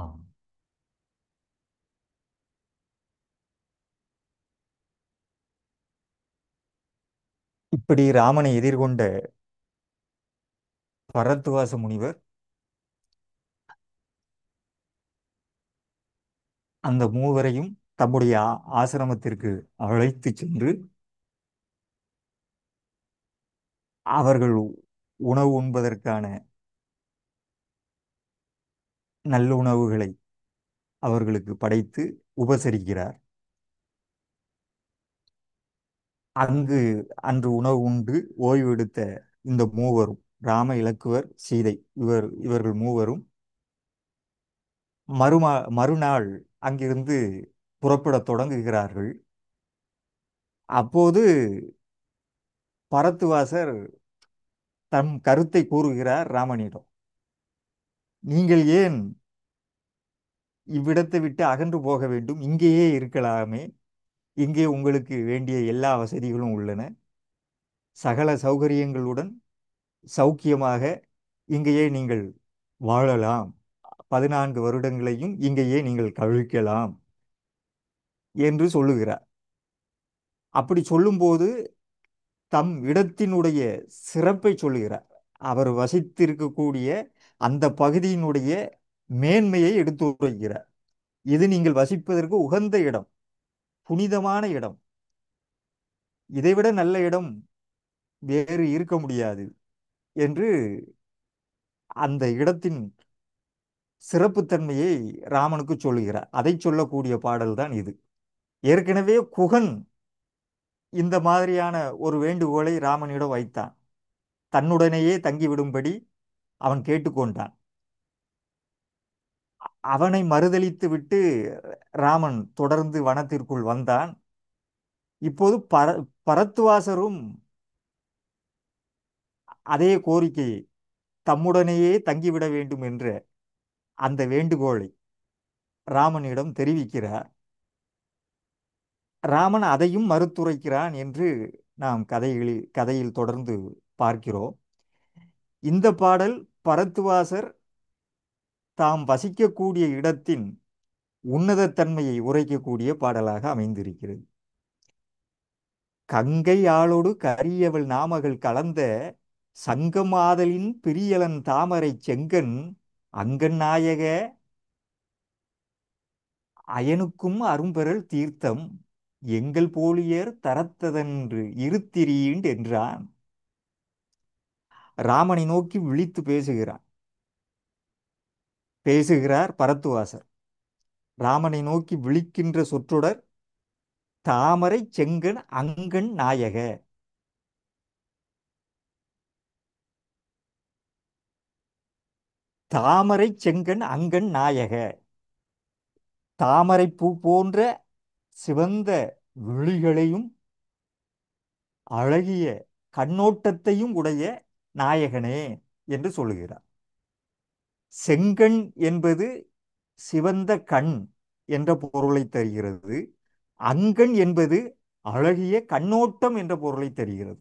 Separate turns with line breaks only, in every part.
ஆம். இப்படி ராமனை எதிர்கொண்ட பரத்துவாச முனிவர் அந்த மூவரையும் தம்முடைய ஆ- ஆசிரமத்திற்கு அழைத்து சென்று அவர்கள் உணவு உண்பதற்கான நல்லுணவுகளை அவர்களுக்கு படைத்து உபசரிக்கிறார் அங்கு அன்று உணவு உண்டு ஓய்வெடுத்த இந்த மூவரும் ராம இலக்குவர் சீதை இவர் இவர்கள் மூவரும் மறுமா மறுநாள் அங்கிருந்து புறப்படத் தொடங்குகிறார்கள் அப்போது பரத்துவாசர் தம் கருத்தை கூறுகிறார் ராமனிடம் நீங்கள் ஏன் இவ்விடத்தை விட்டு அகன்று போக வேண்டும் இங்கேயே இருக்கலாமே இங்கே உங்களுக்கு வேண்டிய எல்லா வசதிகளும் உள்ளன சகல சௌகரியங்களுடன் சௌக்கியமாக இங்கேயே நீங்கள் வாழலாம் பதினான்கு வருடங்களையும் இங்கேயே நீங்கள் கழிக்கலாம் என்று சொல்லுகிறார் அப்படி சொல்லும்போது தம் இடத்தினுடைய சிறப்பை சொல்லுகிறார் அவர் வசித்திருக்கக்கூடிய அந்த பகுதியினுடைய மேன்மையை எடுத்துரைக்கிறார் இது நீங்கள் வசிப்பதற்கு உகந்த இடம் புனிதமான இடம் இதைவிட நல்ல இடம் வேறு இருக்க முடியாது என்று அந்த இடத்தின் சிறப்புத்தன்மையை ராமனுக்கு சொல்லுகிறார் அதை சொல்லக்கூடிய பாடல்தான் இது ஏற்கனவே குகன் இந்த மாதிரியான ஒரு வேண்டுகோளை ராமனிடம் வைத்தான் தன்னுடனேயே தங்கிவிடும்படி அவன் கேட்டுக்கொண்டான் அவனை மறுதலித்து விட்டு ராமன் தொடர்ந்து வனத்திற்குள் வந்தான் இப்போது பர பரத்துவாசரும் அதே கோரிக்கையை தம்முடனேயே தங்கிவிட வேண்டும் என்ற அந்த வேண்டுகோளை ராமனிடம் தெரிவிக்கிறார் ராமன் அதையும் மறுத்துரைக்கிறான் என்று நாம் கதைகளில் கதையில் தொடர்ந்து பார்க்கிறோம் இந்த பாடல் பரத்துவாசர் தாம் வசிக்கக்கூடிய இடத்தின் உன்னதத்தன்மையை உரைக்கக்கூடிய பாடலாக அமைந்திருக்கிறது கங்கை ஆளோடு கரியவள் நாமகள் கலந்த சங்கமாதலின் பிரியலன் தாமரை செங்கன் அங்கன் நாயக அயனுக்கும் அரும்பெறல் தீர்த்தம் எங்கள் போலியர் தரத்ததென்று இருத்திரீண்ட் என்றான் ராமனை நோக்கி விழித்து பேசுகிறான் பேசுகிறார் பரத்துவாசர் ராமனை நோக்கி விழிக்கின்ற சொற்றொடர் தாமரை செங்கன் அங்கன் நாயக தாமரை செங்கன் அங்கன் நாயக தாமரை பூ போன்ற சிவந்த விழிகளையும் அழகிய கண்ணோட்டத்தையும் உடைய நாயகனே என்று சொல்லுகிறார் செங்கண் என்பது சிவந்த கண் என்ற பொருளை தருகிறது அங்கண் என்பது அழகிய கண்ணோட்டம் என்ற பொருளை தருகிறது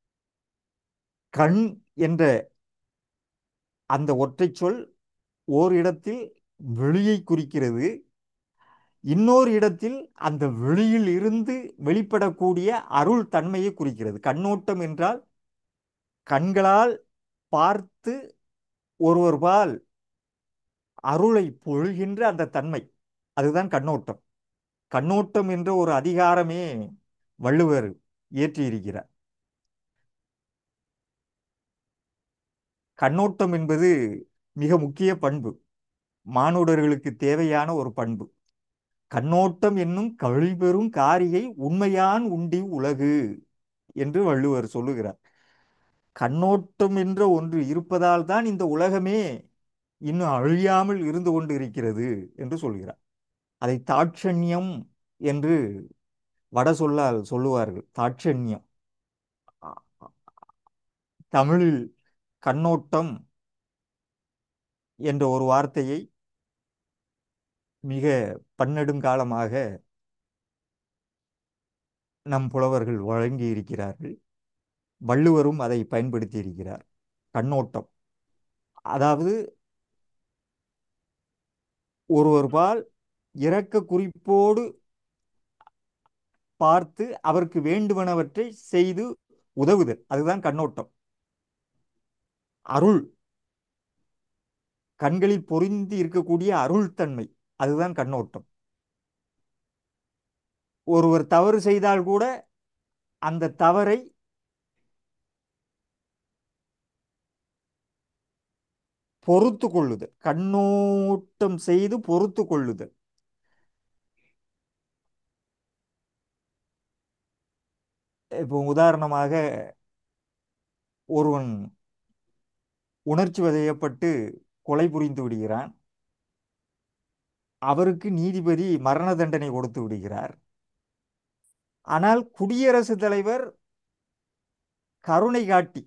கண் என்ற அந்த ஒற்றைச் சொல் ஓர் இடத்தில் வெளியை குறிக்கிறது இன்னொரு இடத்தில் அந்த வெளியில் இருந்து வெளிப்படக்கூடிய அருள் தன்மையை குறிக்கிறது கண்ணோட்டம் என்றால் கண்களால் பார்த்து ஒருவர்பால் அருளை பொழிகின்ற அந்த தன்மை அதுதான் கண்ணோட்டம் கண்ணோட்டம் என்ற ஒரு அதிகாரமே வள்ளுவர் இயற்றியிருக்கிறார் கண்ணோட்டம் என்பது மிக முக்கிய பண்பு மானுடர்களுக்கு தேவையான ஒரு பண்பு கண்ணோட்டம் என்னும் கழிபெறும் காரியை உண்மையான் உண்டி உலகு என்று வள்ளுவர் சொல்லுகிறார் கண்ணோட்டம் என்ற ஒன்று இருப்பதால் தான் இந்த உலகமே இன்னும் அழியாமல் இருந்து கொண்டு இருக்கிறது என்று சொல்கிறார் அதை தாட்சண்யம் என்று வட சொல்லால் சொல்லுவார்கள் தாட்சண்யம் தமிழில் கண்ணோட்டம் என்ற ஒரு வார்த்தையை மிக பன்னெடுங்காலமாக நம் புலவர்கள் வழங்கி இருக்கிறார்கள் வள்ளுவரும் அதை பயன்படுத்தி இருக்கிறார் கண்ணோட்டம் அதாவது ஒருவர் பால் இரக்க குறிப்போடு பார்த்து அவருக்கு வேண்டுவனவற்றை செய்து உதவுதல் அதுதான் கண்ணோட்டம் அருள் கண்களில் பொருந்தி இருக்கக்கூடிய அருள் தன்மை அதுதான் கண்ணோட்டம் ஒருவர் தவறு செய்தால் கூட அந்த தவறை பொறுத்து கொள்ளுதல் கண்ணோட்டம் செய்து பொறுத்து கொள்ளுதல் இப்போ உதாரணமாக ஒருவன் உணர்ச்சி வதையப்பட்டு கொலை புரிந்து விடுகிறான் அவருக்கு நீதிபதி மரண தண்டனை கொடுத்து விடுகிறார் ஆனால் குடியரசுத் தலைவர் கருணை காட்டி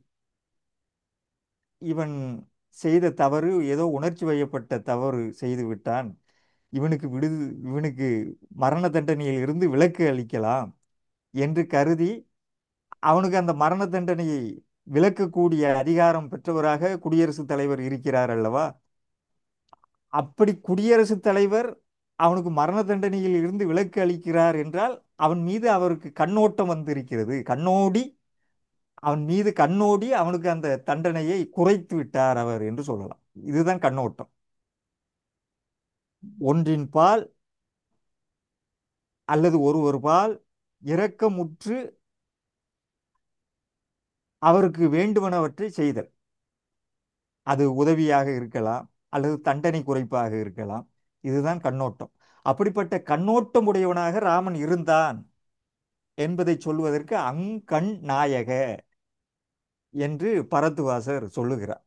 இவன் செய்த தவறு ஏதோ உணர்ச்சி வயப்பட்ட தவறு செய்து விட்டான் இவனுக்கு விடுது இவனுக்கு மரண தண்டனையில் இருந்து விலக்கு அளிக்கலாம் என்று கருதி அவனுக்கு அந்த மரண தண்டனையை விலக்கக்கூடிய அதிகாரம் பெற்றவராக குடியரசுத் தலைவர் இருக்கிறார் அல்லவா அப்படி குடியரசுத் தலைவர் அவனுக்கு மரண தண்டனையில் இருந்து விலக்கு அளிக்கிறார் என்றால் அவன் மீது அவருக்கு கண்ணோட்டம் வந்திருக்கிறது கண்ணோடி அவன் மீது கண்ணோடி அவனுக்கு அந்த தண்டனையை குறைத்து விட்டார் அவர் என்று சொல்லலாம் இதுதான் கண்ணோட்டம் ஒன்றின் பால் அல்லது ஒருவர் பால் இரக்கமுற்று அவருக்கு வேண்டுவனவற்றை செய்தல் அது உதவியாக இருக்கலாம் அல்லது தண்டனை குறைப்பாக இருக்கலாம் இதுதான் கண்ணோட்டம் அப்படிப்பட்ட கண்ணோட்டம் உடையவனாக ராமன் இருந்தான் என்பதை சொல்வதற்கு அங்கண் நாயக என்று பரத்துவாசர் சொல்லுகிறார்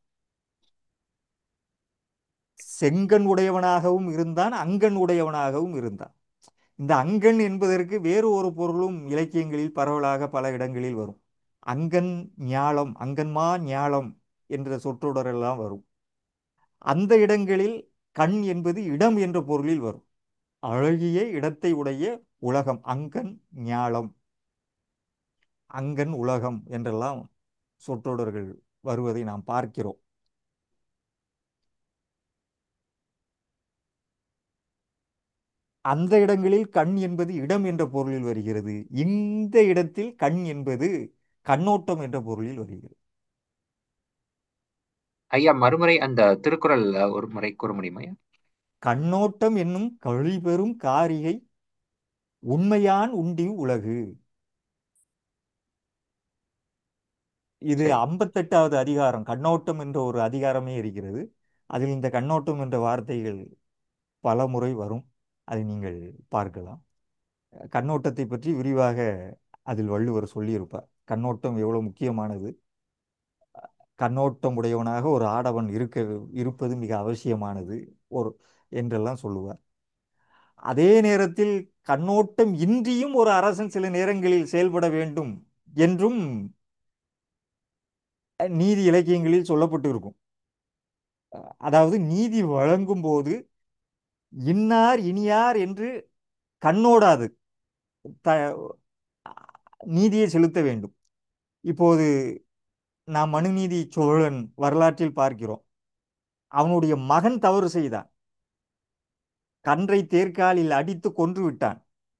செங்கண் உடையவனாகவும் இருந்தான் அங்கண் உடையவனாகவும் இருந்தான் இந்த அங்கண் என்பதற்கு வேறு ஒரு பொருளும் இலக்கியங்களில் பரவலாக பல இடங்களில் வரும் அங்கன் ஞாலம் அங்கன்மா ஞாலம் என்ற சொற்றொடரெல்லாம் வரும் அந்த இடங்களில் கண் என்பது இடம் என்ற பொருளில் வரும் அழகிய இடத்தை உடைய உலகம் அங்கன் ஞாலம் அங்கன் உலகம் என்றெல்லாம் சொற்றொடர்கள் வருவதை நாம் பார்க்கிறோம் அந்த இடங்களில் கண் என்பது இடம் என்ற பொருளில் வருகிறது இந்த இடத்தில் கண் என்பது கண்ணோட்டம் என்ற பொருளில் வருகிறது
ஐயா மறுமுறை அந்த திருக்குறள் ஒரு முறை கூற முடியுமா ஐயா
கண்ணோட்டம் என்னும் கழிபெறும் காரிகை உண்மையான் உண்டி உலகு இது
சரி
ஐம்பத்தெட்டாவது அதிகாரம் கண்ணோட்டம் என்ற ஒரு அதிகாரமே இருக்கிறது அதில் இந்த கண்ணோட்டம் என்ற வார்த்தைகள் பல முறை வரும் அதை நீங்கள் பார்க்கலாம் கண்ணோட்டத்தை பற்றி விரிவாக அதில் வள்ளுவர் சொல்லியிருப்பார் கண்ணோட்டம் எவ்வளவு முக்கியமானது கண்ணோட்டம் உடையவனாக ஒரு ஆடவன் இருக்க இருப்பது மிக அவசியமானது ஒரு என்றெல்லாம் சொல்லுவார் அதே நேரத்தில் கண்ணோட்டம் இன்றியும் ஒரு அரசன் சில நேரங்களில் செயல்பட வேண்டும் என்றும் நீதி இலக்கியங்களில் சொல்லப்பட்டு இருக்கும் அதாவது நீதி வழங்கும் போது இன்னார் இனியார் என்று கண்ணோடாது த நீதியை செலுத்த வேண்டும் இப்போது நாம் மனுநீதி சோழன் வரலாற்றில் பார்க்கிறோம் அவனுடைய மகன் தவறு செய்தான் கன்றை தேர்காலில் அடித்து கொன்று விட்டான்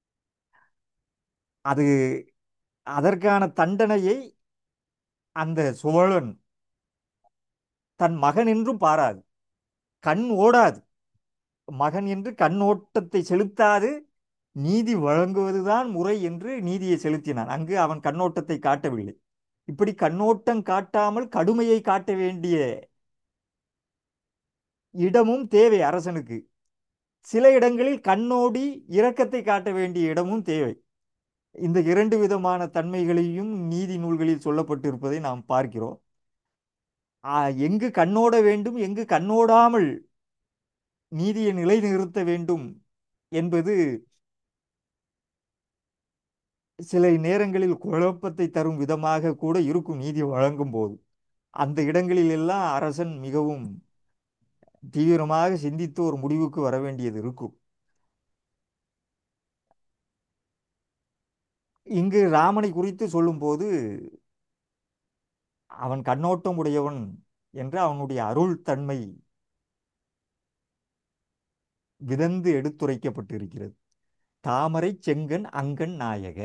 அது அதற்கான தண்டனையை அந்த சோழன் தன் மகன் என்றும் பாராது கண் ஓடாது மகன் என்று கண்ணோட்டத்தை செலுத்தாது நீதி வழங்குவதுதான் முறை என்று நீதியை செலுத்தினான் அங்கு அவன் கண்ணோட்டத்தை காட்டவில்லை இப்படி கண்ணோட்டம் காட்டாமல் கடுமையை காட்ட வேண்டிய இடமும் தேவை அரசனுக்கு சில இடங்களில் கண்ணோடி இரக்கத்தை காட்ட வேண்டிய இடமும் தேவை இந்த இரண்டு விதமான தன்மைகளையும் நீதி நூல்களில் சொல்லப்பட்டிருப்பதை நாம் பார்க்கிறோம் எங்கு கண்ணோட வேண்டும் எங்கு கண்ணோடாமல் நீதியை நிலைநிறுத்த வேண்டும் என்பது சில நேரங்களில் குழப்பத்தை தரும் விதமாக கூட இருக்கும் நீதி வழங்கும் போது அந்த இடங்களில் எல்லாம் அரசன் மிகவும் தீவிரமாக சிந்தித்து ஒரு முடிவுக்கு வர வேண்டியது இருக்கும் இங்கு ராமனை குறித்து சொல்லும்போது அவன் கண்ணோட்டம் உடையவன் என்று அவனுடைய அருள் தன்மை விதந்து எடுத்துரைக்கப்பட்டிருக்கிறது தாமரை செங்கண் அங்கண் நாயக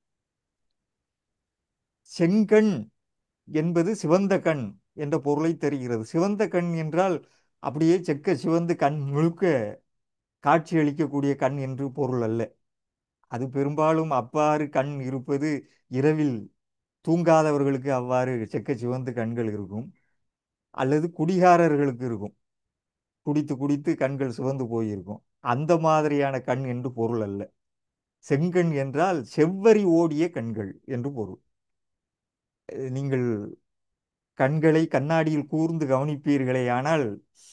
செங்கண் என்பது சிவந்த கண் என்ற பொருளை தருகிறது சிவந்த கண் என்றால் அப்படியே செக்க சிவந்து கண் முழுக்க காட்சியளிக்கக்கூடிய கண் என்று பொருள் அல்ல அது பெரும்பாலும் அவ்வாறு கண் இருப்பது இரவில் தூங்காதவர்களுக்கு அவ்வாறு செக்க சிவந்து கண்கள் இருக்கும் அல்லது குடிகாரர்களுக்கு இருக்கும் குடித்து குடித்து கண்கள் சிவந்து போயிருக்கும் அந்த மாதிரியான கண் என்று பொருள் அல்ல செங்கண் என்றால் செவ்வரி ஓடிய கண்கள் என்று பொருள் அஹ் நீங்கள் கண்களை கண்ணாடியில் கூர்ந்து கவனிப்பீர்களே ஆனால்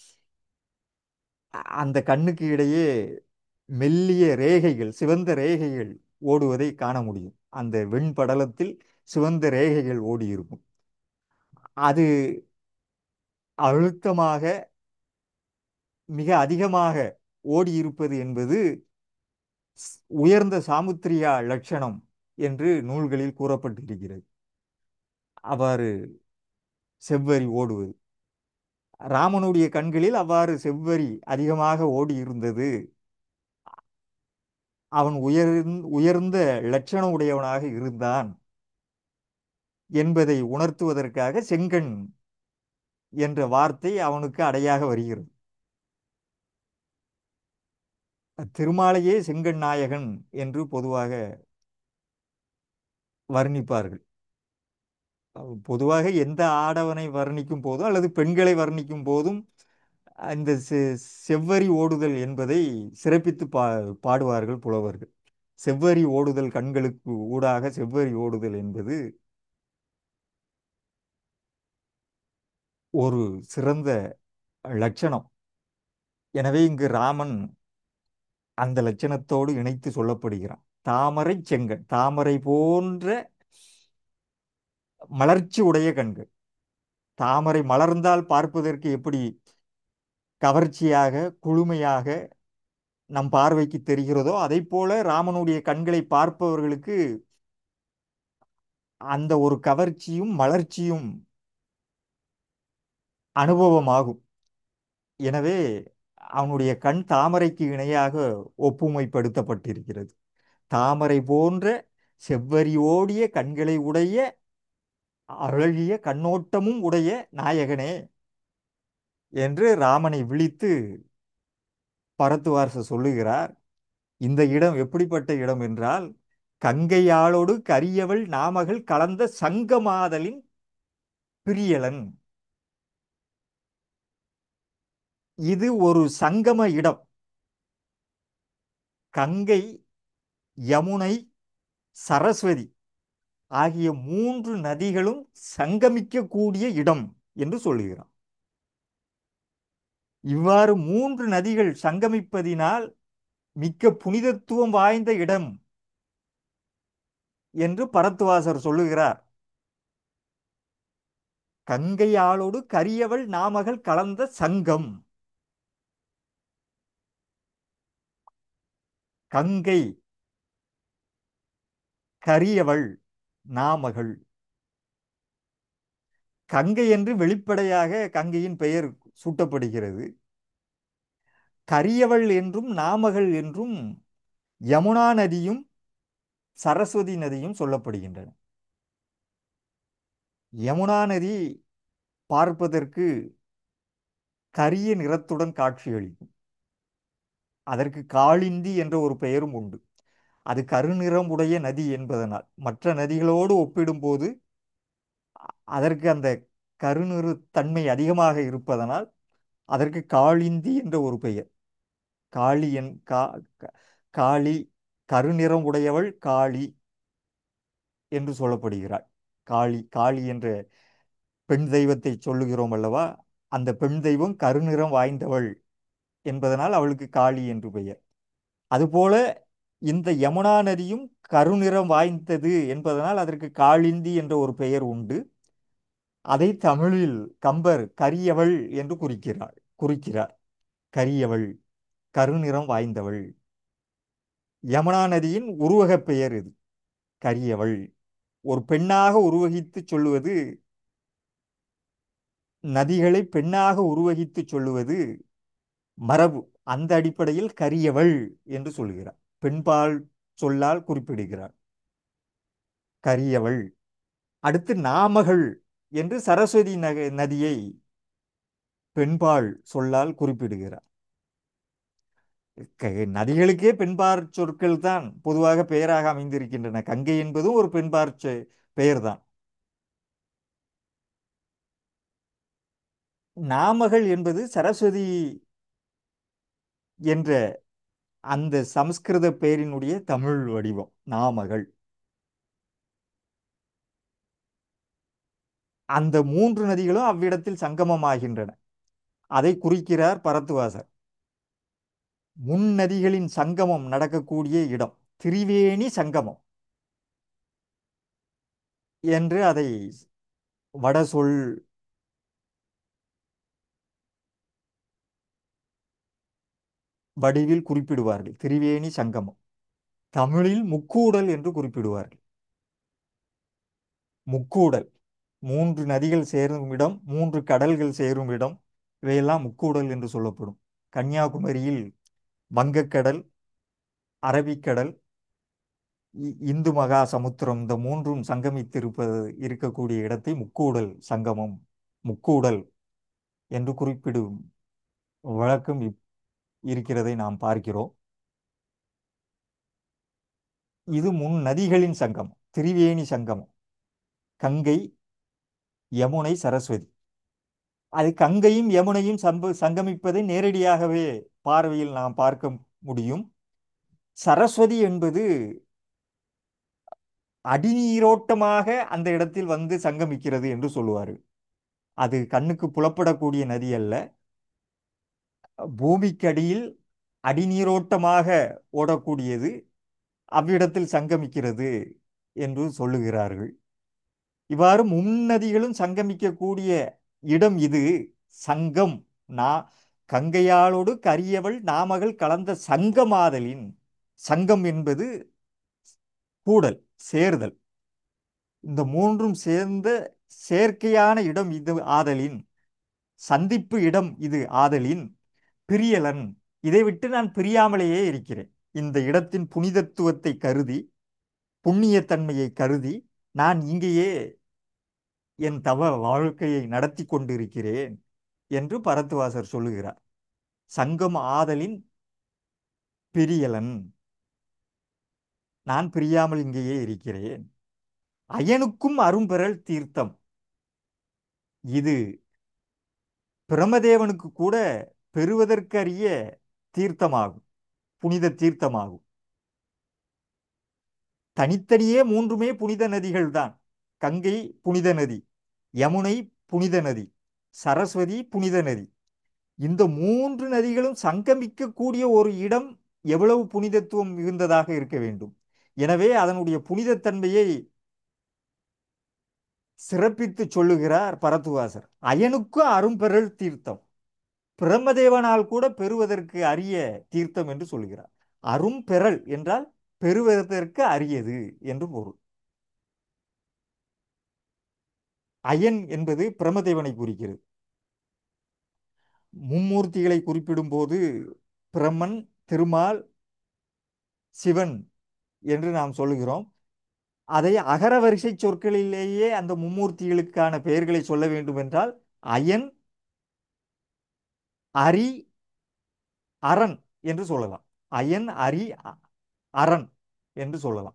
அ- அந்த கண்ணுக்கு இடையே மெல்லிய ரேகைகள் சிவந்த ரேகைகள் ஓடுவதை காண முடியும் அந்த வெண்படலத்தில் சிவந்த ரேகைகள் ஓடி இருக்கும் அது அழுத்தமாக மிக அதிகமாக ஓடி இருப்பது என்பது ஸ்- உயர்ந்த சாமுத்திரியா லட்சணம் என்று நூல்களில் கூறப்பட்டிருக்கிறது அவ்வாறு செவ்வரி ஓடுவது ராமனுடைய கண்களில் அவ்வாறு செவ்வரி அதிகமாக ஓடி இருந்தது அவன் உயர் உயர்ந்த லட்சண உடையவனாக இருந்தான் என்பதை உணர்த்துவதற்காக செங்கண் என்ற வார்த்தை அவனுக்கு அடையாக வருகிறது திருமாலையே செங்கண் நாயகன் என்று பொதுவாக வர்ணிப்பார்கள் பொதுவாக எந்த ஆடவனை வர்ணிக்கும் போதும் அல்லது பெண்களை வர்ணிக்கும் போதும் இந்த செ- செவ்வரி ஓடுதல் என்பதை சிறப்பித்து பா பாடுவார்கள் புலவர்கள் செவ்வரி ஓடுதல் கண்களுக்கு ஊடாக செவ்வரி ஓடுதல் என்பது ஒரு சிறந்த லட்சணம் எனவே இங்கு ராமன் அந்த லட்சணத்தோடு இணைத்து சொல்லப்படுகிறான் தாமரை செங்கண் தாமரை போன்ற மலர்ச்சி உடைய கண்கள் தாமரை மலர்ந்தால் பார்ப்பதற்கு எப்படி கவர்ச்சியாக குளுமையாக நம் பார்வைக்கு தெரிகிறதோ அதை போல ராமனுடைய கண்களை பார்ப்பவர்களுக்கு அந்த ஒரு கவர்ச்சியும் மலர்ச்சியும் அனுபவமாகும் எனவே அவனுடைய கண் தாமரைக்கு இணையாக ஒப்புமைப்படுத்தப்பட்டிருக்கிறது தாமரை போன்ற செவ்வரி ஓடிய கண்களை உடைய அழகிய கண்ணோட்டமும் உடைய நாயகனே என்று ராமனை விழித்து பரத்துவார்ச சொல்லுகிறார் இந்த இடம் எப்படிப்பட்ட இடம் என்றால் கங்கையாளோடு கரியவள் நாமகள் கலந்த சங்கமாதலின் பிரியலன் இது ஒரு சங்கம இடம் கங்கை யமுனை சரஸ்வதி ஆகிய மூன்று நதிகளும் சங்கமிக்கக்கூடிய இடம் என்று சொல்லுகிறான் இவ்வாறு மூன்று நதிகள் சங்கமிப்பதினால் மிக்க புனிதத்துவம் வாய்ந்த இடம் என்று பரத்துவாசர் சொல்லுகிறார் கங்கையாளோடு கரியவள் நாமகள் கலந்த சங்கம் கங்கை கரியவள் நாமகள் கங்கை என்று வெளிப்படையாக கங்கையின் பெயர் சூட்டப்படுகிறது கரியவள் என்றும் நாமகள் என்றும் யமுனா நதியும் சரஸ்வதி நதியும் சொல்லப்படுகின்றன யமுனா நதி பார்ப்பதற்கு கரிய நிறத்துடன் காட்சியளிக்கும் அதற்கு காளிந்தி என்ற ஒரு பெயரும் உண்டு அது கருநிறம் உடைய நதி என்பதனால் மற்ற நதிகளோடு ஒப்பிடும்போது அ- அதற்கு அந்த கருநிறு தன்மை அதிகமாக இருப்பதனால் அதற்கு காளிந்தி என்ற ஒரு பெயர் காளி என் கா க- காளி கருநிறம் உடையவள் காளி என்று சொல்லப்படுகிறாள் காளி காளி என்ற பெண் தெய்வத்தை சொல்லுகிறோம் அல்லவா அந்த பெண் தெய்வம் கருநிறம் வாய்ந்தவள் என்பதனால் அவளுக்கு காளி என்று பெயர் அதுபோல இந்த யமுனா நதியும் கருநிறம் வாய்ந்தது என்பதனால் அதற்கு காளிந்தி என்ற ஒரு பெயர் உண்டு அதை தமிழில் கம்பர் கரியவள் என்று குறிக்கிறாள் குறிக்கிறார் கரியவள் கருநிறம் வாய்ந்தவள் யமுனா நதியின் உருவகப் பெயர் இது கரியவள் ஒரு பெண்ணாக உருவகித்து சொல்லுவது நதிகளை பெண்ணாக உருவகித்து சொல்லுவது மரபு அந்த அடிப்படையில் கரியவள் என்று சொல்கிறார் பெண்பால் சொல்லால் குறிப்பிடுகிறார் கரியவள் அடுத்து நாமகள் என்று சரஸ்வதி நக நதியை பெண்பால் சொல்லால் குறிப்பிடுகிறார் க- நதிகளுக்கே பெண்பார் சொற்கள் தான் பொதுவாக பெயராக அமைந்திருக்கின்றன கங்கை என்பதும் ஒரு பெண்பார் சொ- பெயர்தான் நாமகள் என்பது சரஸ்வதி என்ற அந்த சமஸ்கிருத பெயரினுடைய தமிழ் வடிவம் நாமகள் அந்த மூன்று நதிகளும் அவ்விடத்தில் சங்கமமாகின்றன அதை குறிக்கிறார் பரத்துவாசர் முன்னதிகளின் சங்கமம் நடக்கக்கூடிய இடம் திரிவேணி சங்கமம் என்று அதை வடசொல் வடிவில் குறிப்பிடுவார்கள் திரிவேணி சங்கமம் தமிழில் முக்கூடல் என்று குறிப்பிடுவார்கள் முக்கூடல் மூன்று நதிகள் சேரும் இடம் மூன்று கடல்கள் சேரும் இடம் இவையெல்லாம் முக்கூடல் என்று சொல்லப்படும் கன்னியாகுமரியில் வங்கக்கடல் அரபிக்கடல் இ- இந்து மகா சமுத்திரம் இந்த மூன்றும் சங்கமித்திருப்பது இருக்கக்கூடிய இடத்தை முக்கூடல் சங்கமம் முக்கூடல் என்று குறிப்பிடும் வழக்கம் இப்- இருக்கிறதை நாம் பார்க்கிறோம் இது முன் நதிகளின் சங்கமம் திரிவேணி சங்கமம் கங்கை யமுனை சரஸ்வதி அது கங்கையும் யமுனையும் சம்ப சங்கமிப்பதை நேரடியாகவே பார்வையில் நாம் பார்க்க முடியும் சரஸ்வதி என்பது அடிநீரோட்டமாக அந்த இடத்தில் வந்து சங்கமிக்கிறது என்று சொல்லுவார்கள் அது கண்ணுக்கு புலப்படக்கூடிய நதி அல்ல பூமிக்கடியில் அடிநீரோட்டமாக ஓடக்கூடியது அவ்விடத்தில் சங்கமிக்கிறது என்று சொல்லுகிறார்கள் இவ்வாறு முன்னதிகளும் சங்கமிக்கக்கூடிய இடம் இது சங்கம் நா கங்கையாளோடு கரியவள் நாமகள் கலந்த சங்கமாதலின் சங்கம் என்பது கூடல் சேர்தல் இந்த மூன்றும் சேர்ந்த செயற்கையான இடம் இது ஆதலின் சந்திப்பு இடம் இது ஆதலின் பிரியலன் இதை விட்டு நான் பிரியாமலேயே இருக்கிறேன் இந்த இடத்தின் புனிதத்துவத்தை கருதி புண்ணியத்தன்மையை கருதி நான் இங்கேயே என் தவ வாழ்க்கையை நடத்தி கொண்டிருக்கிறேன் என்று பரத்துவாசர் சொல்லுகிறார் சங்கம் ஆதலின் பிரியலன் நான் பிரியாமல் இங்கேயே இருக்கிறேன் அயனுக்கும் அரும்பெறல் தீர்த்தம் இது பிரமதேவனுக்கு கூட பெறுவதற்கரிய தீர்த்தமாகும் புனித தீர்த்தமாகும் தனித்தனியே மூன்றுமே புனித நதிகள் தான் கங்கை புனித நதி யமுனை புனித நதி சரஸ்வதி புனித நதி இந்த மூன்று நதிகளும் சங்கமிக்கக்கூடிய ஒரு இடம் எவ்வளவு புனிதத்துவம் மிகுந்ததாக இருக்க வேண்டும் எனவே அதனுடைய புனிதத்தன்மையை சிறப்பித்து சொல்லுகிறார் பரத்துவாசர் அயனுக்கு அரும்பெறல் தீர்த்தம் பிரம்மதேவனால் கூட பெறுவதற்கு அரிய தீர்த்தம் என்று சொல்கிறார் அரும்பெறல் என்றால் பெறுவதற்கு அரியது என்று பொருள் அயன் என்பது பிரம்மதேவனை குறிக்கிறது மும்மூர்த்திகளை குறிப்பிடும்போது பிரம்மன் திருமால் சிவன் என்று நாம் சொல்லுகிறோம் அதை அகர வரிசை சொற்களிலேயே அந்த மும்மூர்த்திகளுக்கான பெயர்களை சொல்ல வேண்டும் என்றால் அயன் அரி அரண் என்று சொல்லலாம் அயன் அரி அ- அரண் என்று சொல்லலாம்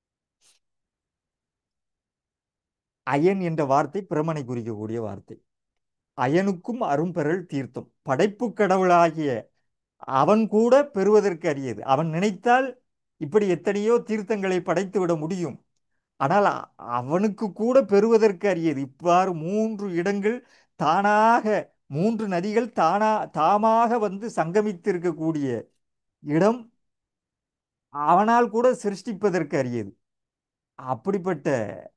அயன் என்ற வார்த்தை பிரமனை குறிக்கக்கூடிய வார்த்தை அயனுக்கும் அரும்பெறல் தீர்த்தம் படைப்பு கடவுளாகிய அவன் கூட பெறுவதற்கு அரியது அவன் நினைத்தால் இப்படி எத்தனையோ தீர்த்தங்களை படைத்து விட முடியும் ஆனால் அ- அவனுக்கு கூட பெறுவதற்கு அரியது இவ்வாறு மூன்று இடங்கள் தானாக மூன்று நதிகள் தானா தாமாக வந்து சங்கமித்திருக்கக்கூடிய இடம் அவனால் கூட சிருஷ்டிப்பதற்கு அரியது அப்படிப்பட்ட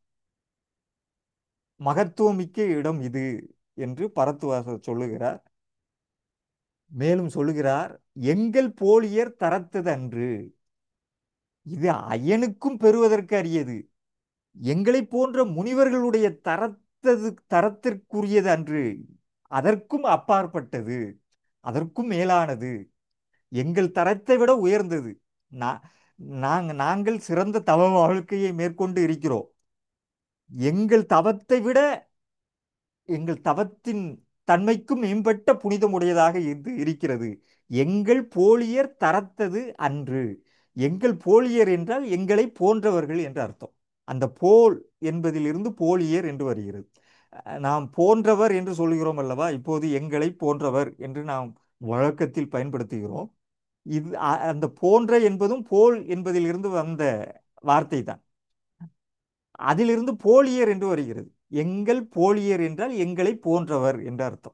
மகத்துவமிக்க இடம் இது என்று பரத்துவாசர் சொல்லுகிறார் மேலும் சொல்லுகிறார் எங்கள் போலியர் தரத்தது அன்று இது அயனுக்கும் பெறுவதற்கு அரியது எங்களைப் போன்ற முனிவர்களுடைய தரத்தது தரத்திற்குரியது அன்று அதற்கும் அப்பாற்பட்டது அதற்கும் மேலானது எங்கள் தரத்தை விட உயர்ந்தது நா- நாங்க நாங்கள் சிறந்த தவ வாழ்க்கையை மேற்கொண்டு இருக்கிறோம் எங்கள் தவத்தை விட எங்கள் தவத்தின் தன்மைக்கும் மேம்பட்ட புனிதமுடையதாக இது இருக்கிறது எங்கள் போலியர் தரத்தது அன்று எங்கள் போலியர் என்றால் எங்களை போன்றவர்கள் என்று அர்த்தம் அந்த போல் என்பதிலிருந்து போலியர் என்று வருகிறது அஹ் நாம் போன்றவர் என்று சொல்கிறோம் அல்லவா இப்போது எங்களை போன்றவர் என்று நாம் வழக்கத்தில் பயன்படுத்துகிறோம் இது அ- அந்த போன்ற என்பதும் போல் என்பதிலிருந்து வந்த வார்த்தை தான் அதிலிருந்து போலியர் என்று வருகிறது எங்கள் போலியர் என்றால் எங்களை போன்றவர் என்று அர்த்தம்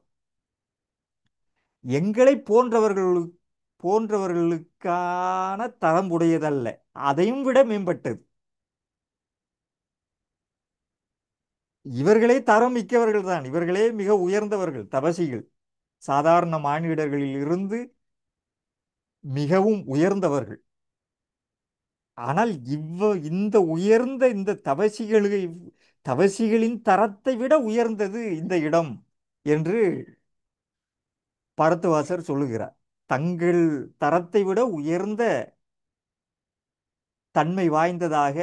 எங்களை போன்றவர்கள் போன்றவர்களுக்கான தரம் உடையதல்ல அதையும் விட மேம்பட்டது இவர்களே தரம் மிக்கவர்கள் தான் இவர்களே மிக உயர்ந்தவர்கள் தபசிகள் சாதாரண மானிடர்களில் இருந்து மிகவும் உயர்ந்தவர்கள் ஆனால் இவ்வ இந்த உயர்ந்த இந்த தவசிகளுக்கு தவசிகளின் தரத்தை விட உயர்ந்தது இந்த இடம் என்று பரத்துவாசர் சொல்லுகிறார் தங்கள் தரத்தை விட உயர்ந்த தன்மை வாய்ந்ததாக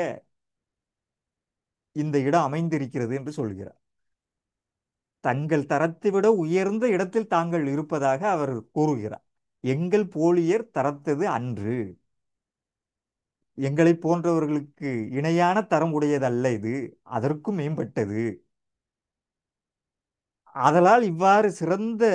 இந்த இடம் அமைந்திருக்கிறது என்று சொல்கிறார் தங்கள் தரத்தை விட உயர்ந்த இடத்தில் தாங்கள் இருப்பதாக அவர் கூறுகிறார் எங்கள் போலியர் தரத்தது அன்று எங்களை போன்றவர்களுக்கு இணையான தரம் உடையதல்ல இது அதற்கும் மேம்பட்டது ஆதலால் இவ்வாறு சிறந்த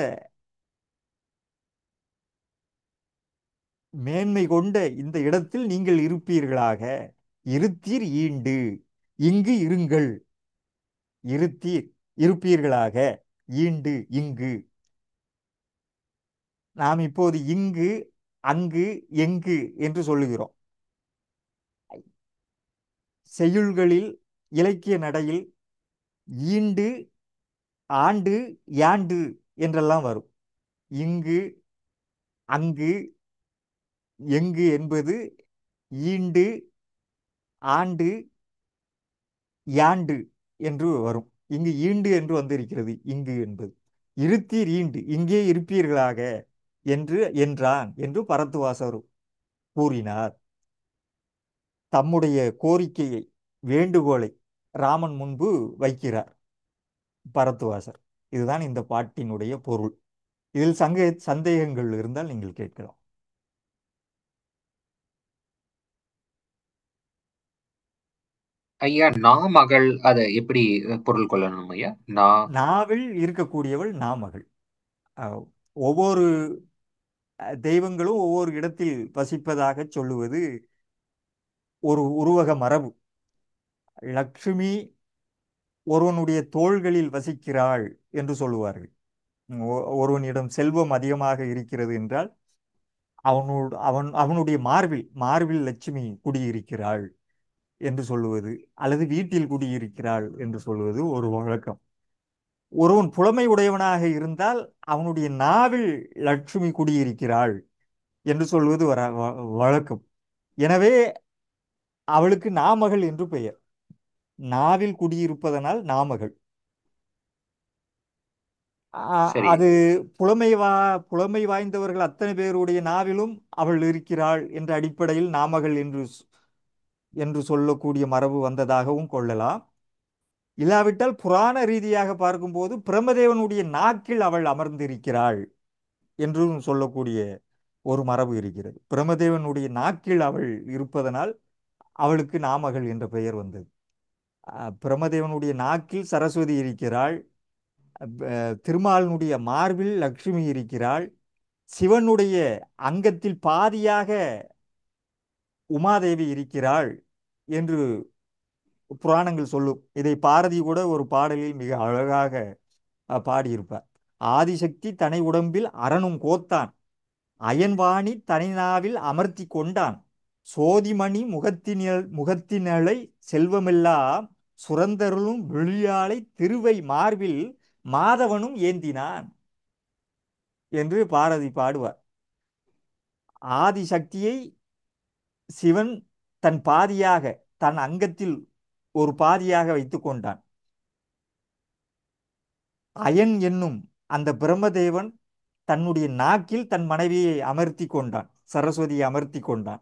மேன்மை கொண்ட இந்த இடத்தில் நீங்கள் இருப்பீர்களாக இருத்தீர் ஈண்டு இங்கு இருங்கள் இருத்தீர் இருப்பீர்களாக ஈண்டு இங்கு நாம் இப்போது இங்கு அங்கு எங்கு என்று சொல்லுகிறோம் செய்யுள்களில் இலக்கிய நடையில் ஈண்டு ஆண்டு யாண்டு என்றெல்லாம் வரும் இங்கு அங்கு எங்கு என்பது ஈண்டு ஆண்டு யாண்டு என்று வரும் இங்கு ஈண்டு என்று வந்திருக்கிறது இங்கு என்பது இருத்தீர் ஈண்டு இங்கே இருப்பீர்களாக என்று என்றான் என்று பரத்துவாசர் கூறினார் தம்முடைய கோரிக்கையை வேண்டுகோளை ராமன் முன்பு வைக்கிறார் பரத்துவாசர் இதுதான் இந்த பாட்டினுடைய பொருள் இதில் சங்க சந்தேகங்கள் இருந்தால் நீங்கள் கேட்கலாம்
ஐயா நாமகள் அதை எப்படி பொருள் கொள்ளணும் ஐயா நா
நாவில் இருக்கக்கூடியவள் நாமகள் அஹ், ஒவ்வொரு அஹ், தெய்வங்களும் ஒவ்வொரு இடத்தில் வசிப்பதாக சொல்லுவது ஒரு உருவக மரபு லக்ஷ்மி ஒருவனுடைய தோள்களில் வசிக்கிறாள் என்று சொல்லுவார்கள் ஒ- ஒருவனிடம் செல்வம் அதிகமாக இருக்கிறது என்றால் அவனோடு அவன் அவனுடைய மார்பில் மார்பில் லட்சுமி குடியிருக்கிறாள் என்று சொல்லுவது அல்லது வீட்டில் குடியிருக்கிறாள் என்று சொல்லுவது ஒரு வழக்கம் ஒருவன் புலமை உடையவனாக இருந்தால் அவனுடைய நாவில் லட்சுமி குடியிருக்கிறாள் என்று சொல்வது வர வ- வழக்கம் எனவே அவளுக்கு நாமகள் என்று பெயர் நாவில் குடியிருப்பதனால் நாமகள் ஆ-
சரி
அது புலமை வா புலமை வாய்ந்தவர்கள் அத்தனை பேருடைய நாவிலும் அவள் இருக்கிறாள் என்ற அடிப்படையில் நாமகள் என்று சொ- என்று சொல்லக்கூடிய மரபு வந்ததாகவும் கொள்ளலாம் இல்லாவிட்டால் புராண ரீதியாக பார்க்கும்போது பிரமதேவனுடைய நாக்கில் அவள் அமர்ந்திருக்கிறாள் என்றும் சொல்லக்கூடிய ஒரு மரபு இருக்கிறது பிரமதேவனுடைய நாக்கில் அவள் இருப்பதனால் அவளுக்கு நாமகள் என்ற பெயர் வந்தது அஹ் பிரமதேவனுடைய நாக்கில் சரஸ்வதி இருக்கிறாள் அஹ் திருமாலினுடைய மார்பில் லக்ஷ்மி இருக்கிறாள் சிவனுடைய அங்கத்தில் பாதியாக உமாதேவி இருக்கிறாள் என்று புராணங்கள் சொல்லும் இதை பாரதி கூட ஒரு பாடலில் மிக அழகாக அஹ், பாடியிருப்பார் ஆதிசக்தி தனை உடம்பில் அரணும் கோத்தான் அயன்வாணி தனிநாவில் அமர்த்தி கொண்டான் சோதிமணி முகத்தினல் முகத்தினளை செல்வமெல்லாம் சுரந்தருளும் விழியாளை திருவை மார்பில் மாதவனும் ஏந்தினான் என்று பாரதி பாடுவார் ஆதிசக்தியை சிவன் தன் பாதியாக தன் அங்கத்தில் ஒரு பாதியாக வைத்துக் கொண்டான் அயன் என்னும் அந்த பிரம்மதேவன் தன்னுடைய நாக்கில் தன் மனைவியை அமர்த்தி கொண்டான் சரஸ்வதியை அமர்த்தி கொண்டான்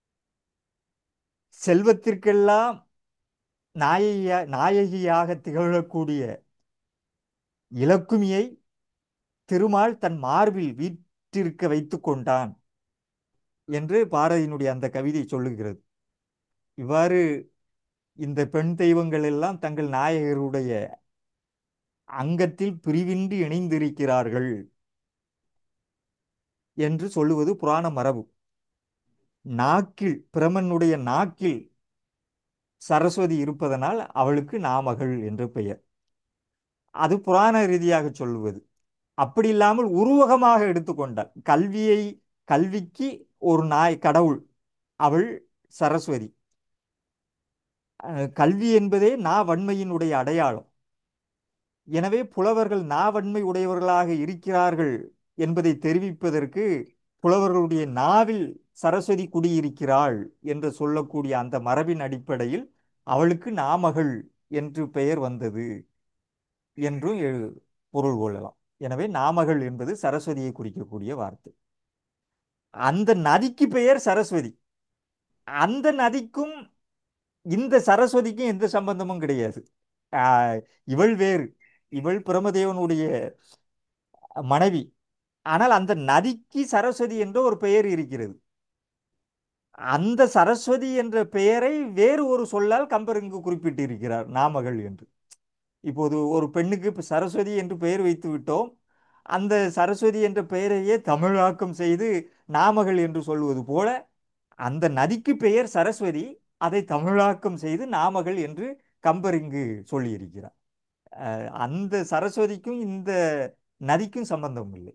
செல்வத்திற்கெல்லாம் நாயகியா நாயகியாக திகழக்கூடிய இலக்குமியை திருமால் தன் மார்பில் வீற்றிருக்க வைத்து கொண்டான் என்று பாரதியினுடைய அந்த கவிதை சொல்லுகிறது இவ்வாறு இந்த பெண் தெய்வங்கள் எல்லாம் தங்கள் நாயகருடைய அங்கத்தில் பிரிவின்றி இணைந்திருக்கிறார்கள் என்று சொல்லுவது புராண மரபு நாக்கில் பிரமனுடைய நாக்கில் சரஸ்வதி இருப்பதனால் அவளுக்கு நாமகள் என்று பெயர் அது புராண ரீதியாக சொல்லுவது அப்படி இல்லாமல் உருவகமாக எடுத்துக்கொண்டால் கல்வியை கல்விக்கு ஒரு நாய் கடவுள் அவள் சரஸ்வதி அஹ் கல்வி என்பதே நா வன்மையினுடைய அடையாளம் எனவே புலவர்கள் நாவன்மை உடையவர்களாக இருக்கிறார்கள் என்பதை தெரிவிப்பதற்கு புலவர்களுடைய நாவில் சரஸ்வதி குடியிருக்கிறாள் என்று சொல்லக்கூடிய அந்த மரபின் அடிப்படையில் அவளுக்கு நாமகள் என்று பெயர் வந்தது என்றும் எழு- பொருள் கொள்ளலாம் எனவே நாமகள் என்பது சரஸ்வதியை குறிக்கக்கூடிய வார்த்தை அந்த நதிக்கு பெயர் சரஸ்வதி அந்த நதிக்கும் இந்த சரஸ்வதிக்கும் எந்த சம்பந்தமும் கிடையாது ஆஹ் இவள் வேறு இவள் பிரமதேவனுடைய மனைவி ஆனால் அந்த நதிக்கு சரஸ்வதி என்ற ஒரு பெயர் இருக்கிறது அந்த சரஸ்வதி என்ற பெயரை வேறு ஒரு சொல்லால் கம்பர் இங்கு குறிப்பிட்டிருக்கிறார் நாமகள் என்று இப்போது ஒரு பெண்ணுக்கு இப்ப சரஸ்வதி என்று பெயர் வைத்து விட்டோம் அந்த சரஸ்வதி என்ற பெயரையே தமிழாக்கம் செய்து நாமகள் என்று சொல்வது போல அந்த நதிக்கு பெயர் சரஸ்வதி அதை தமிழாக்கம் செய்து நாமகள் என்று கம்பர் இங்கு சொல்லியிருக்கிறார் அஹ் அந்த சரஸ்வதிக்கும் இந்த நதிக்கும் சம்பந்தம் இல்லை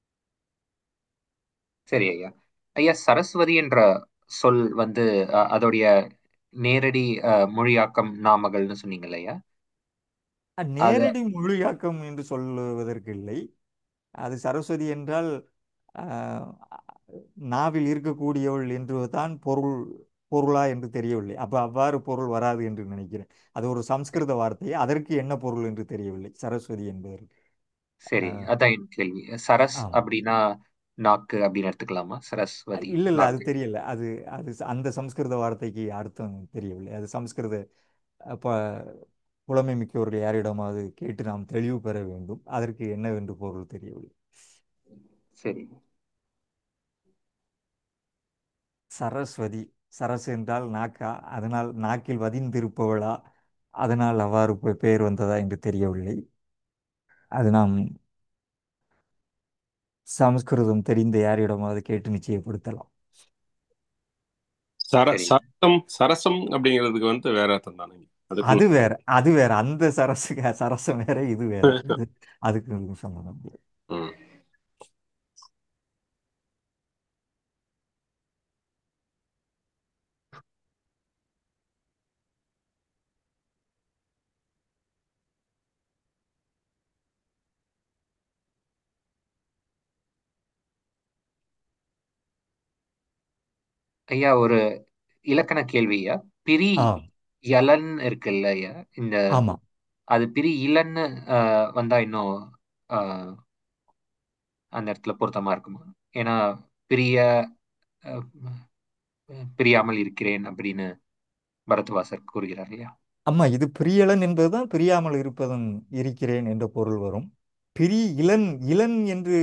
சரி ஐயா ஐயா சரஸ்வதி என்ற சொல் வந்து அஹ், அதோடைய நேரடி அஹ், மொழியாக்கம் நாமகள்னு சொன்னீங்க ஐயா
அஹ்
அது
நேரடி மொழியாக்கம் என்று சொல்லுவதற்கு இல்லை அது சரஸ்வதி என்றால் ஆஹ், நாவில் இருக்கக்கூடியவள் என்று தான் பொருள் பொருளா என்று தெரியவில்லை அப்போ அவ்வாறு பொருள் வராது என்று நினைக்கிறேன் அது ஒரு சம்ஸ்கிருத வார்த்தை அதற்கு என்ன பொருள் என்று தெரியவில்லை சரஸ்வதி என்பதற்கு
சரி
ஆஹ்,
அதான் என் கேள்வி சரஸ்
ஆம்
அப்படின்னா நாக்கு அப்படின்னு எடுத்துக்கலாமா சரஸ்வதி
இல்லை இல்லை அது
நாக்கு
தெரியல அது அது ச- அந்த சம்ஸ்கிருத வார்த்தைக்கு அர்த்தம் தெரியவில்லை அது சம்ஸ்கிருத அப்ப புலமை மிக்கவர்கள் யாரிடமாவது கேட்டு நாம் தெளிவு பெற வேண்டும் அதற்கு என்னவென்று பொருள் தெரியவில்லை
சரி
சரஸ்வதி சரஸ் என்றால் நாக்கா அதனால் நாக்கில் வதிந்திருப்பவளா அதனால் அவ்வாறு பெ- பெயர் வந்ததா என்று தெரியவில்லை அது நாம் சமஸ்கிருதம் தெரிந்த யாரிடமாவது கேட்டு நிச்சயப்படுத்தலாம்
சர
சரி
சரசம் சரசம் அப்படிங்கிறதுக்கு வந்து வேற அர்த்தம் தானுங்க அதுக்கு
அது வேற அது வேற அந்த சரசு சரசம் வேற இது வேற இது அதுக்கு இதுக்கும் சம்பந்தம் இல்லை.
ம்.
ஐயா ஒரு இலக்கண கேள்வி ஐயா பிரி
ஆ
யலன் இருக்குல்ல ஐயா இந்த
ஆமா
அது பிரி இலன்னு அஹ், வந்தா இன்னும் அஹ், அந்த இடத்துல பொருத்தமா இருக்குமா ஏன்னா பிரிய அஹ், பிரியாமல் இருக்கிறேன் அப்படின்னு பரத்வாசர் கூறுகிறார் இல்லையா
ஆமா இது பிரியலன் என்பதுதான் பிரியாமல் இருப்பதும் இருக்கிறேன் என்ற பொருள் வரும் பிரி இளன் இளன் என்று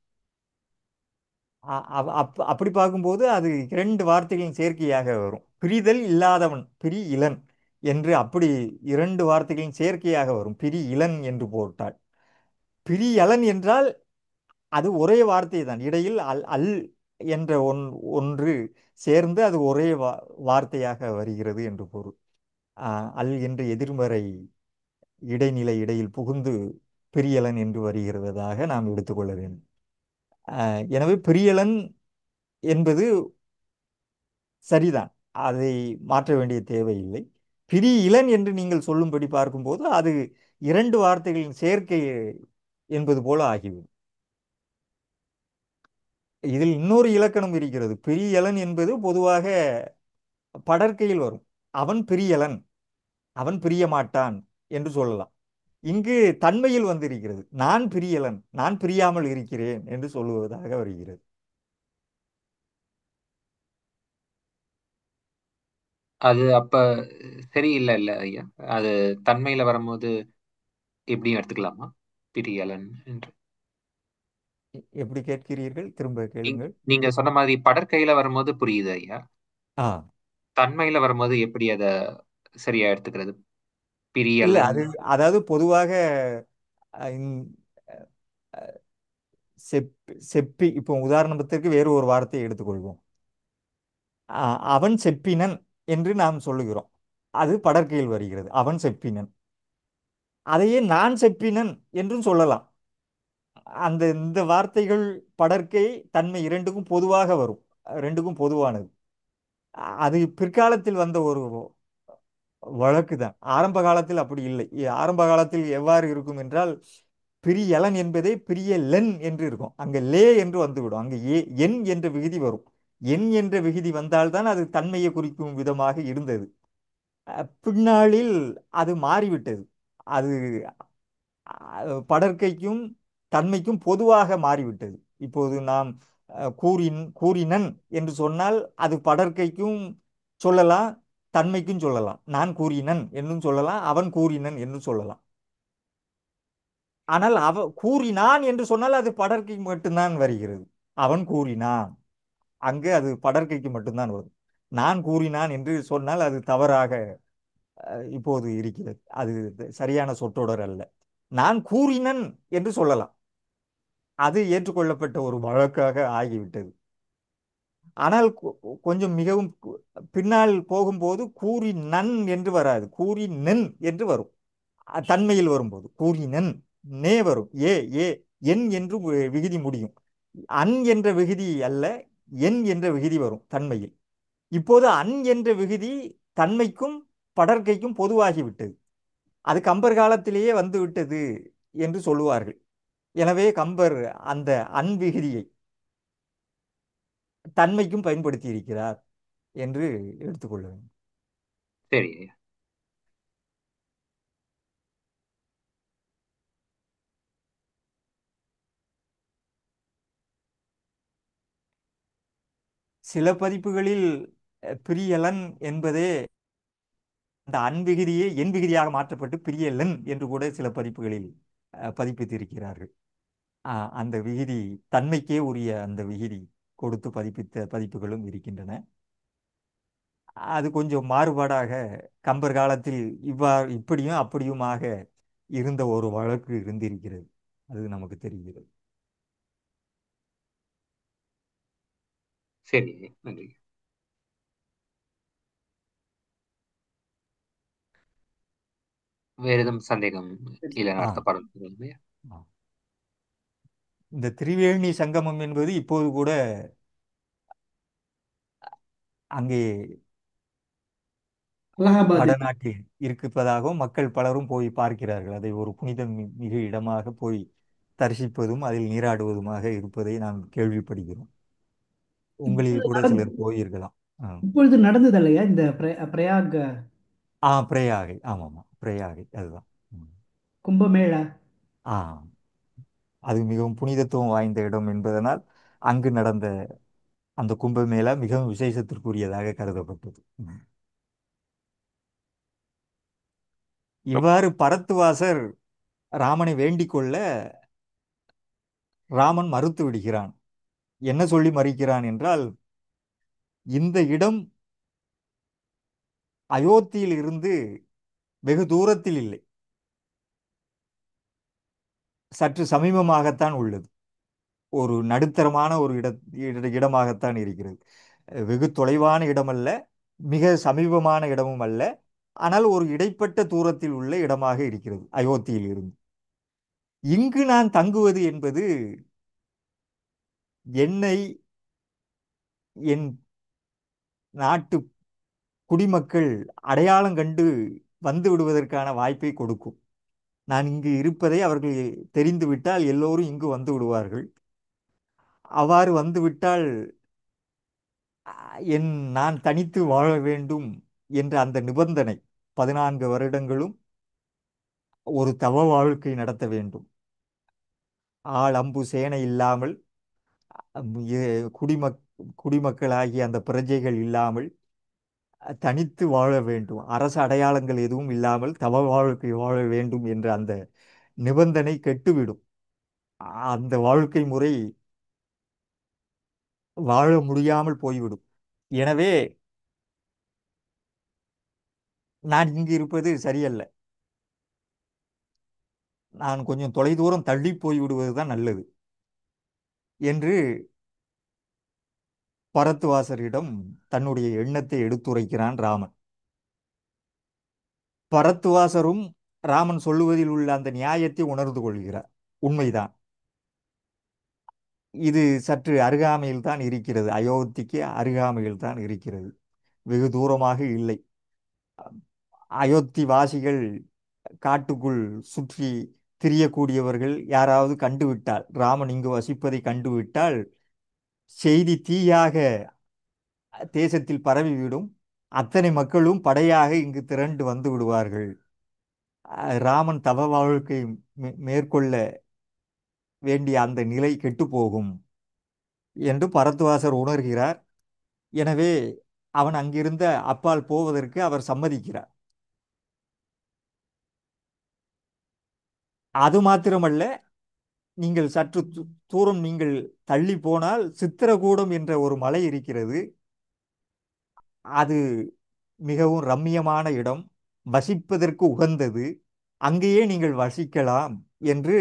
அ- அ- அப்- அப்படி பார்க்கும்போது அது இரண்டு வார்த்தைகளின் சேர்க்கையாக வரும் பிரிதல் இல்லாதவன் பிரி இளன் என்று அப்படி இரண்டு வார்த்தைகளின் சேர்க்கையாக வரும் பிரி இளன் என்று போட்டால் பிரி இளன் என்றால் அது ஒரே வார்த்தை தான் இடையில் அல் அல் என்ற ஒன் ஒன்று சேர்ந்து அது ஒரே வா வார்த்தையாக வருகிறது என்று பொருள் ஆ, அல் என்று எதிர்மறை இடைநிலை இடையில் புகுந்து பிரியலன் என்று வருகிறதாக நாம் எடுத்துக்கொள்ள வேண்டும் ஆ, எனவே பிரியலன் என்பது சரிதான் அதை மாற்ற வேண்டிய தேவையில்லை பிரி இளன் என்று நீங்கள் சொல்லும்படி பார்க்கும்போது அது இரண்டு வார்த்தைகளின் சேர்க்கை என்பது போல ஆகிவிடும் இதில் இன்னொரு இலக்கணம் இருக்கிறது பிரியலன் என்பது பொதுவாக படர்க்கையில் வரும் அவன் பிரியலன் அவன் பிரிய மாட்டான் என்று சொல்லலாம் இங்கு தன்மையில் வந்திருக்கிறது நான் பிரியலன் நான் பிரியாமல் இருக்கிறேன் என்று சொல்லுவதாக வருகிறது
அது அப்ப சரியில்லை இல்ல ஐயா அது தன்மையில வரும்போது எப்படியும் எடுத்துக்கலாமா பிரியலன் என்று
எ- எப்படி கேட்கிறீர்கள் திரும்ப
நீங்க
கேளுங்கள்
நீங்க சொன்ன மாதிரி படற்கையில வரும்போது புரியுது ஐயா
ஆ
தன்மையில வரும்போது எப்படி அத சரியா எடுத்துக்கிறது
இல்ல
பிரியலன்
அது அதாவது பொதுவாக அஹ், இந்த, அஹ், செப்பி செப்பி இப்போ உதாரணத்திற்கு வேறு ஒரு வார்த்தையை எடுத்துக்கொள்வோம் அஹ், அவன் செப்பினன் என்று நாம் சொல்லுகிறோம் அது படற்கையில் வருகிறது அவன் செப்பினன் அதையே நான் செப்பினன் என்றும் சொல்லலாம் அந்த இந்த வார்த்தைகள் படற்கை தன்மை இரண்டுக்கும் பொதுவாக வரும் ரெண்டுக்கும் பொதுவானது அது பிற்காலத்தில் வந்த ஒரு வழக்கு தான் ஆரம்ப காலத்தில் அப்படி இல்லை இ- ஆரம்ப காலத்தில் எவ்வாறு இருக்கும் என்றால் பிரியலன் என்பதே பிரியலென் என்று இருக்கும் அங்கே லே என்று வந்துவிடும் அங்கே ஏ என் என்ற விகுதி வரும் என் என்ற விகுதி வந்தால்தான் அது தன்மையை குறிக்கும் விதமாக இருந்தது அஹ் பின்னாளில் அது மாறிவிட்டது அது அஹ், படற்கைக்கும் தன்மைக்கும் பொதுவாக மாறிவிட்டது இப்போது நாம் அஹ், கூறின் கூறினன் என்று சொன்னால் அது படற்கைக்கும் சொல்லலாம் தன்மைக்கும் சொல்லலாம் நான் கூறினன் என்றும் சொல்லலாம் அவன் கூறினன் என்றும் சொல்லலாம் ஆனால் அவ கூறினான் என்று சொன்னால் அது படற்கை மட்டும்தான் வருகிறது அவன் கூறினான் அங்கு அது படற்கைக்கு மட்டும்தான் வரும் நான் கூறினான் என்று சொன்னால் அது தவறாக அஹ், இப்போது இருக்கிறது அது சரியான சொற்றொடர் அல்ல நான் கூறினன் என்று சொல்லலாம் அது ஏற்றுக்கொள்ளப்பட்ட ஒரு வழக்காக ஆகிவிட்டது ஆனால் கொ- கொஞ்சம் மிகவும் கு- பின்னால் போகும்போது கூறி நன் என்று வராது கூறி நென் என்று வரும் அ- தன்மையில் வரும்போது கூறினன் நே வரும் ஏ ஏ என் என்று வி- விகுதி முடியும் அன் என்ற விகுதி அல்ல என் என்ற விகுதி வரும் தன்மையில் இப்போது அன் என்ற விகுதி தன்மைக்கும் படற்கைக்கும் பொதுவாகிவிட்டது அது கம்பர் காலத்திலேயே வந்து விட்டது என்று சொல்லுவார்கள் எனவே கம்பர் அந்த அன் விகுதியை தன்மைக்கும் பயன்படுத்தி இருக்கிறார் என்று எடுத்துக்கொள்ள வேண்டும்
சரி ஐயா
சில பதிப்புகளில் அஹ், பிரியலன் என்பதே அந்த அன் விகுதியே என் விகுதியாக மாற்றப்பட்டு பிரியலன் என்று கூட சில பதிப்புகளில் அஹ், பதிப்பித்திருக்கிறார்கள் அஹ், அந்த விகுதி தன்மைக்கே உரிய அந்த விகுதி கொடுத்து பதிப்பித்த பதிப்புகளும் இருக்கின்றன அது கொஞ்சம் மாறுபாடாக கம்பர் காலத்தில் இவ்வாறு இப்படியும் அப்படியுமாக இருந்த ஒரு வழக்கு இருந்திருக்கிறது அது நமக்கு தெரிகிறது
சரி ஐயா நன்றி வேற எதுவும் சந்தேகம் இல்ல
ஆ
அடுத்த பாடல் சொல்லுங்க ஐயா.
ஆ. இந்த திரிவேணி சங்கமம் என்பது இப்போது கூட அங்கே
அலகாபாத்
வடநாட்டில் இருப்பதாகவும் மக்கள் பலரும் போய் பார்க்கிறார்கள் அதை ஒரு புனிதம் மி- மிகு இடமாக போய் தரிசிப்பதும் அதில் நீராடுவதுமாக இருப்பதை நாம் கேள்விப்படுகிறோம் உங்களில்
இப்பொழுது
கூட
நடந்து
சிலர் போயிருக்கலாம் ஆ.
இப்பொழுது நடந்தது இல்லையா இந்த பிரய- பிரயாக்
ஆ பிரயாகை ஆமாம்மா பிரயாகை அதுதான் ம்.
கும்பமேளா
ஆ அது மிகவும் புனிதத்துவம் வாய்ந்த இடம் என்பதனால் அங்கு நடந்த அந்த கும்பமேளா மிகவும் விசேஷத்திற்குரியதாக கருதப்பட்டது ம். இவ்வாறு பரத்துவாசர் ராமனை வேண்டிக் கொள்ள ராமன் மறுத்து விடுகிறான் என்ன சொல்லி மறுக்கிறான் என்றால் இந்த இடம் அயோத்தியில் இருந்து வெகு தூரத்தில் இல்லை சற்று சமீபமாகத்தான் உள்ளது ஒரு நடுத்தரமான ஒரு இட இட- இடமாகத்தான் இருக்கிறது வெகு தொலைவான இடமல்ல மிக சமீபமான இடமும் அல்ல ஆனால் ஒரு இடைப்பட்ட தூரத்தில் உள்ள இடமாக இருக்கிறது அயோத்தியில் இருந்து இங்கு நான் தங்குவது என்பது என்னை என் நாட்டு குடிமக்கள் அடையாளம் கண்டு வந்து விடுவதற்கான வாய்ப்பை கொடுக்கும் நான் இங்கு இருப்பதை அவர்கள் தெரிந்துவிட்டால் எல்லோரும் இங்கு வந்து விடுவார்கள் அவ்வாறு வந்துவிட்டால் அஹ், என் நான் தனித்து வாழ வேண்டும் என்ற அந்த நிபந்தனை பதினான்கு வருடங்களும் ஒரு தவ வாழ்க்கை நடத்த வேண்டும் ஆள் அம்பு சேனை இல்லாமல் அம், எ- குடிமக் குடிமக்களாகிய அந்த பிரஜைகள் இல்லாமல் தனித்து வாழ வேண்டும் அரசு அடையாளங்கள் எதுவும் இல்லாமல் தவ வாழ்க்கை வாழ வேண்டும் என்ற அந்த நிபந்தனை கெட்டுவிடும் அந்த வாழ்க்கை முறை வாழ முடியாமல் போய்விடும் எனவே நான் இங்கு இருப்பது சரியல்ல நான் கொஞ்சம் தொலைதூரம் தள்ளி போய் விடுவது தான் நல்லது என்று பரத்துவாசரிடம் தன்னுடைய எண்ணத்தை எடுத்துரைக்கிறான் ராமன் பரத்துவாசரும் ராமன் சொல்லுவதில் உள்ள அந்த நியாயத்தை உணர்ந்து கொள்கிறார் உண்மைதான் இது சற்று அருகாமையில் தான் இருக்கிறது அயோத்திக்கு அருகாமையில் தான் இருக்கிறது வெகு தூரமாக இல்லை அயோத்தி வாசிகள் காட்டுக்குள் சுற்றி திரியக்கூடியவர்கள் யாராவது கண்டுவிட்டால் ராமன் இங்கு வசிப்பதை கண்டுவிட்டால் செய்தி தீயாக தேசத்தில் பரவிவிடும் அத்தனை மக்களும் படையாக இங்கு திரண்டு வந்து விடுவார்கள் அஹ் ராமன் தவ வாழ்க்கை மே- மேற்கொள்ள வேண்டிய அந்த நிலை கெட்டுப்போகும் என்று பரத்வாசர் உணர்கிறார் எனவே அவன் அங்கிருந்த அப்பால் போவதற்கு அவர் சம்மதிக்கிறார் அது மாத்திரமல்ல நீங்கள் சற்று து- தூரம் நீங்கள் தள்ளி போனால் சித்திரகூடம் என்ற ஒரு மலை இருக்கிறது அது மிகவும் ரம்மியமான இடம் வசிப்பதற்கு உகந்தது அங்கேயே நீங்கள் வசிக்கலாம் என்று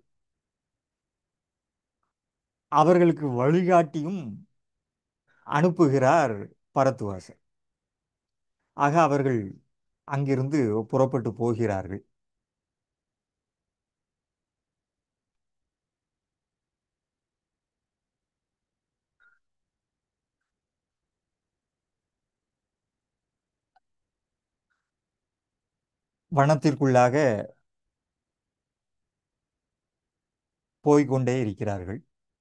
அவர்களுக்கு வழிகாட்டியும் அனுப்புகிறார் பரத்துவாசர் ஆக அவர்கள் அங்கிருந்து புறப்பட்டு போகிறார்கள் வனத்திற்குள்ளாக போய்க்கொண்டே இருக்கிறார்கள்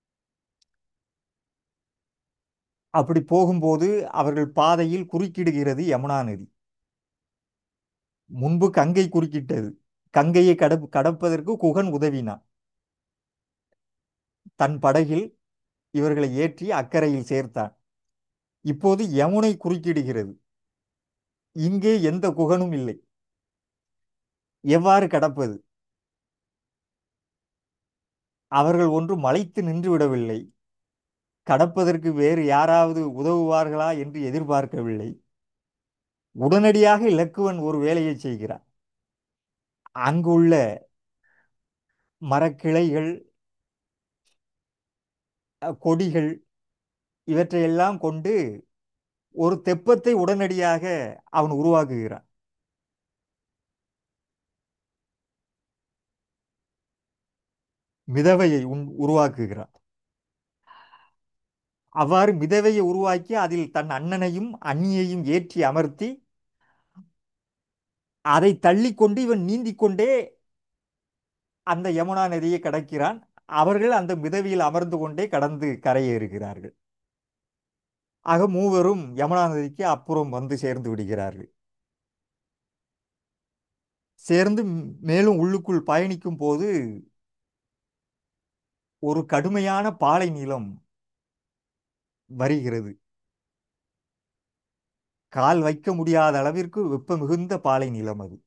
அப்படி போகும்போது அவர்கள் பாதையில் குறுக்கிடுகிறது யமுனா நதி முன்பு கங்கை குறுக்கிட்டது கங்கையை கடப் கடப்பதற்கு குகன் உதவினான் தன் படகில் இவர்களை ஏற்றி அக்கறையில் சேர்த்தான் இப்போது யமுனை குறுக்கிடுகிறது இங்கே எந்த குகனும் இல்லை எவ்வாறு கடப்பது அவர்கள் ஒன்று மலைத்து நின்று விடவில்லை கடப்பதற்கு வேறு யாராவது உதவுவார்களா என்று எதிர்பார்க்கவில்லை உடனடியாக இலக்குவன் ஒரு வேலையை செய்கிறான் அங்குள்ள மரக்கிளைகள் அஹ், கொடிகள் இவற்றையெல்லாம் கொண்டு ஒரு தெப்பத்தை உடனடியாக அவன் உருவாக்குகிறான் மிதவையை உன் உருவாக்குகிறான் அவ்வாறு மிதவையை உருவாக்கி அதில் தன் அண்ணனையும் அண்ணியையும் ஏற்றி அமர்த்தி அதை தள்ளிக்கொண்டு இவன் நீந்திக் கொண்டே அந்த யமுனா நதியை கடக்கிறான் அவர்கள் அந்த மிதவையில் அமர்ந்து கொண்டே கடந்து கரையேறுகிறார்கள் ஆக மூவரும் யமுனா நதிக்கு அப்புறம் வந்து சேர்ந்து விடுகிறார்கள் சேர்ந்து ம்- மேலும் உள்ளுக்குள் பயணிக்கும் போது ஒரு கடுமையான பாலை நிலம் வருகிறது கால் வைக்க முடியாத அளவிற்கு வெப்ப மிகுந்த பாலை நிலம் அது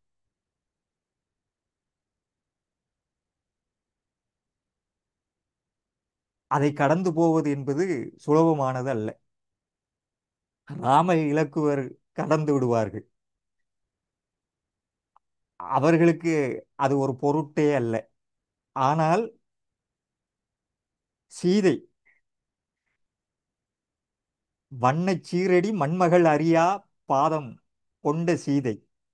அதை கடந்து போவது என்பது சுலபமானது அல்ல ராம இலக்குவர் கடந்து விடுவார்கள் அவர்களுக்கு அது ஒரு பொருட்டே அல்ல ஆனால் சீதை வண்ணச் சீரடி மண்மகள் அறியா பாதம் கொண்ட சீதை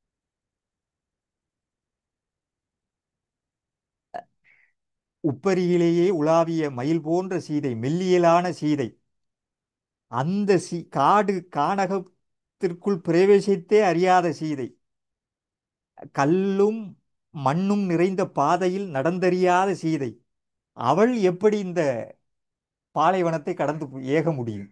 உப்பரியிலேயே உலாவிய மயில் போன்ற சீதை மெல்லியலான சீதை அந்த சி காடு கானகத்திற்குள் பிரவேசித்தே அறியாத சீதை கல்லும் மண்ணும் நிறைந்த பாதையில் நடந்தறியாத சீதை அவள் எப்படி இந்த பாலைவனத்தை கடந்து போ- ஏக முடியும்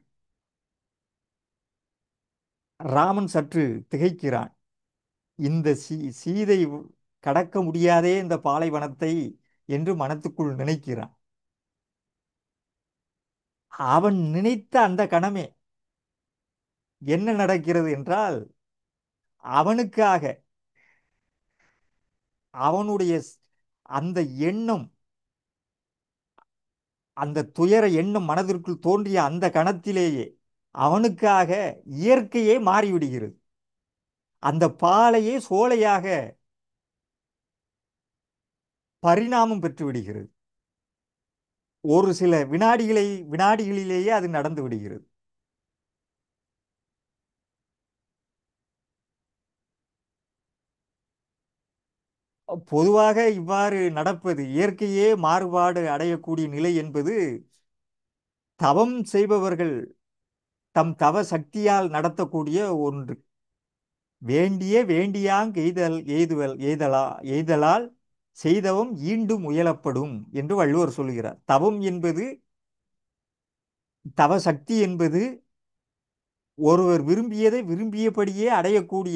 ராமன் சற்று திகைக்கிறான் இந்த சீ சீதை கடக்க முடியாதே இந்த பாலைவனத்தை என்று மனத்துக்குள் நினைக்கிறான் அவன் நினைத்த அந்த கணமே என்ன நடக்கிறது என்றால் அவனுக்காக அவனுடைய ஸ்- அந்த எண்ணம் அந்த துயர எண்ணம் மனதிற்குள் தோன்றிய அந்த கணத்திலேயே அவனுக்காக இயற்கையே மாறிவிடுகிறது அந்த பாலையே சோலையாக பரிணாமம் பெற்று விடுகிறது ஒரு சில வினாடிகளை வினாடிகளிலேயே அது நடந்து விடுகிறது பொதுவாக இவ்வாறு நடப்பது இயற்கையே மாறுபாடு அடையக்கூடிய நிலை என்பது தவம் செய்பவர்கள் தம் தவ சக்தியால் நடத்தக்கூடிய ஒன்று வேண்டிய வேண்டியாங் எய்தல் எய்துவல் எய்தலா எய்தலால் செய்தவம் ஈண்டும் முயலப்படும் என்று வள்ளுவர் சொல்கிறார் தவம் என்பது தவ சக்தி என்பது ஒருவர் விரும்பியதை விரும்பியபடியே அடையக்கூடிய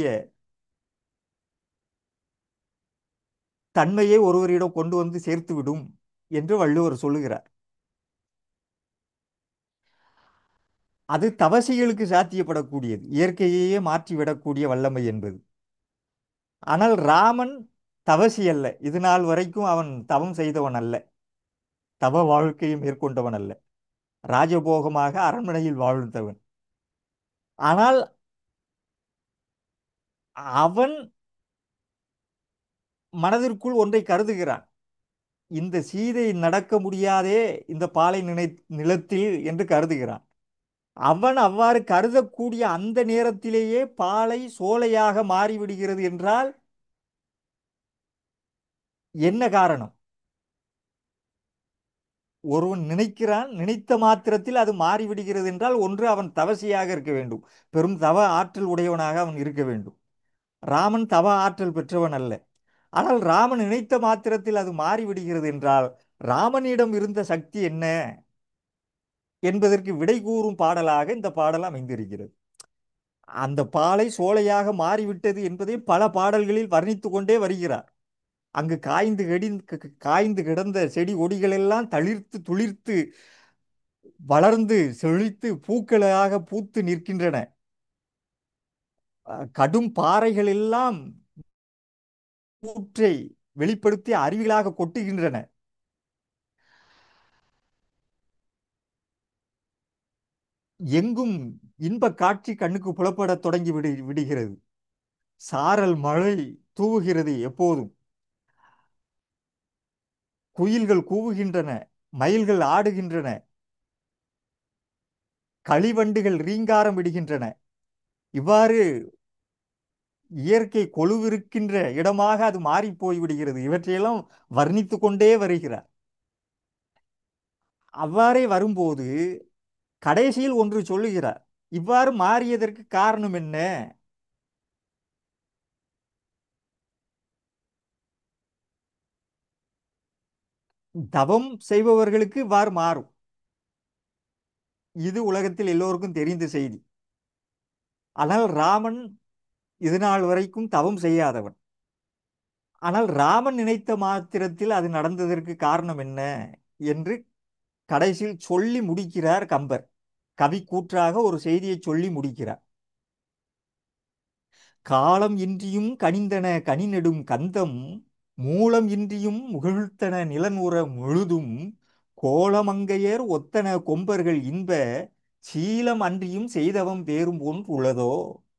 தன்மையை ஒருவரிடம் கொண்டு வந்து சேர்த்துவிடும் என்று வள்ளுவர் சொல்லுகிறார் அது தவசிகளுக்கு சாத்தியப்படக்கூடியது இயற்கையையே மாற்றிவிடக்கூடிய வல்லமை என்பது ஆனால் ராமன் தவசி அல்ல இது நாள் வரைக்கும் அவன் தவம் செய்தவன் அல்ல தவ வாழ்க்கையை மேற்கொண்டவன் அல்ல ராஜபோகமாக அரண்மனையில் வாழ்ந்தவன் ஆனால் அவன் மனதிற்குள் ஒன்றை கருதுகிறான் இந்த சீதை நடக்க முடியாதே இந்த பாலை நினை நிலத்தில் என்று கருதுகிறான் அவன் அவ்வாறு கருதக்கூடிய அந்த நேரத்திலேயே பாலை சோலையாக மாறிவிடுகிறது என்றால் என்ன காரணம் ஒருவன் நினைக்கிறான் நினைத்த மாத்திரத்தில் அது மாறிவிடுகிறது என்றால் ஒன்று அவன் தவசியாக இருக்க வேண்டும் பெரும் தவ ஆற்றல் உடையவனாக அவன் இருக்க வேண்டும் ராமன் தவ ஆற்றல் பெற்றவன் அல்ல ஆனால் ராமன் நினைத்த மாத்திரத்தில் அது மாறிவிடுகிறது என்றால் ராமனிடம் இருந்த சக்தி என்ன என்பதற்கு விடை கூறும் பாடலாக இந்த பாடல் அமைந்திருக்கிறது அந்த பாலை சோலையாக மாறிவிட்டது என்பதை பல பாடல்களில் வர்ணித்து கொண்டே வருகிறார் அங்கு காய்ந்து கடி காய்ந்து கிடந்த செடி கொடிகளெல்லாம் தளிர்த்து துளிர்த்து வளர்ந்து செழித்து பூக்களாக பூத்து நிற்கின்றன அஹ் கடும் பாறைகள் எல்லாம் ஊற்றை வெளிப்படுத்தி அருவிகளாக கொட்டுகின்றன எங்கும் இன்ப காட்சி கண்ணுக்கு புலப்படத் தொடங்கி விடு விடுகிறது சாரல் மழை தூவுகிறது எப்போதும் குயில்கள் கூவுகின்றன மயில்கள் ஆடுகின்றன களிவண்டுகள் ரீங்காரம் விடுகின்றன இவ்வாறு இயற்கை கொலுவிருக்கின்ற இடமாக அது மாறி போய் விடுகிறது இவற்றையெல்லாம் வர்ணித்து கொண்டே வருகிறார் அவ்வாறே வரும்போது கடைசியில் ஒன்று சொல்லுகிறார் இவ்வாறு மாறியதற்கு காரணம் என்ன தவம் செய்பவர்களுக்கு இவ்வாறு மாறும் இது உலகத்தில் எல்லோருக்கும் தெரிந்த செய்தி ஆனால் ராமன் இது நாள் வரைக்கும் தவம் செய்யாதவன் ஆனால் ராமன் நினைத்த மாத்திரத்தில் அது நடந்ததற்கு காரணம் என்ன என்று கடைசியில் சொல்லி முடிக்கிறார் கம்பர் கவி கூற்றாக ஒரு செய்தியை சொல்லி முடிக்கிறார் காலம் இன்றியும் கனிந்தன கனிநெடும் கந்தம் மூலம் இன்றியும் முகிழ்த்தன நிலனுற முழுதும் கோலமங்கையர் ஒத்தன கொம்பர்கள் இன்ப சீலம் அன்றியும் செய்தவம் வேறும் ஒன்று உள்ளதோ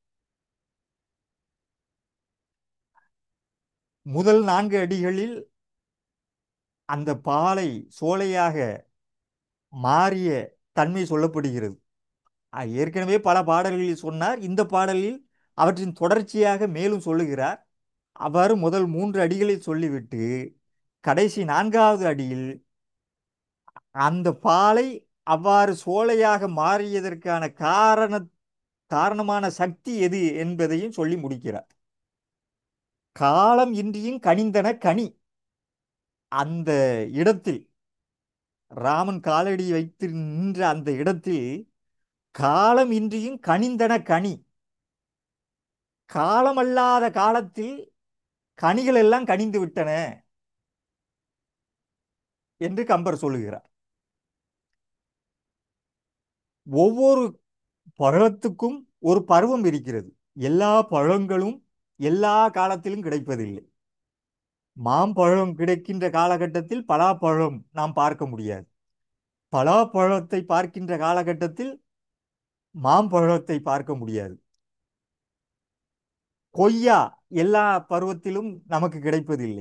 முதல் நான்கு அடிகளில் அந்த பாலை சோலையாக மாறிய தன்மை சொல்லப்படுகிறது அஹ் ஏற்கனவே பல பாடல்களில் சொன்னார் இந்த பாடலில் அவற்றின் தொடர்ச்சியாக மேலும் சொல்லுகிறார் அவ்வாறு முதல் மூன்று அடிகளை சொல்லிவிட்டு கடைசி நான்காவது அடியில் அந்த பாலை அவ்வாறு சோலையாக மாறியதற்கான காரண காரணமான சக்தி எது என்பதையும் சொல்லி முடிக்கிறார் காலம் இன்றியும் கனிந்தன கனி அந்த இடத்தில் ராமன் காலடி வைத்து நின்ற அந்த இடத்தில் காலம் இன்றியும் கனிந்தன கனி காலமல்லாத காலத்தில் கனிகள் எல்லாம் கனிந்து விட்டன என்று கம்பர் சொல்லுகிறார் ஒவ்வொரு பழத்துக்கும் ஒரு பருவம் இருக்கிறது எல்லா பழங்களும் எல்லா காலத்திலும் கிடைப்பதில்லை மாம்பழம் கிடைக்கின்ற காலகட்டத்தில் பலாப்பழம் நாம் பார்க்க முடியாது பலாப்பழத்தை பார்க்கின்ற காலகட்டத்தில் மாம்பழத்தை பார்க்க முடியாது கொய்யா எல்லா பருவத்திலும் நமக்கு கிடைப்பதில்லை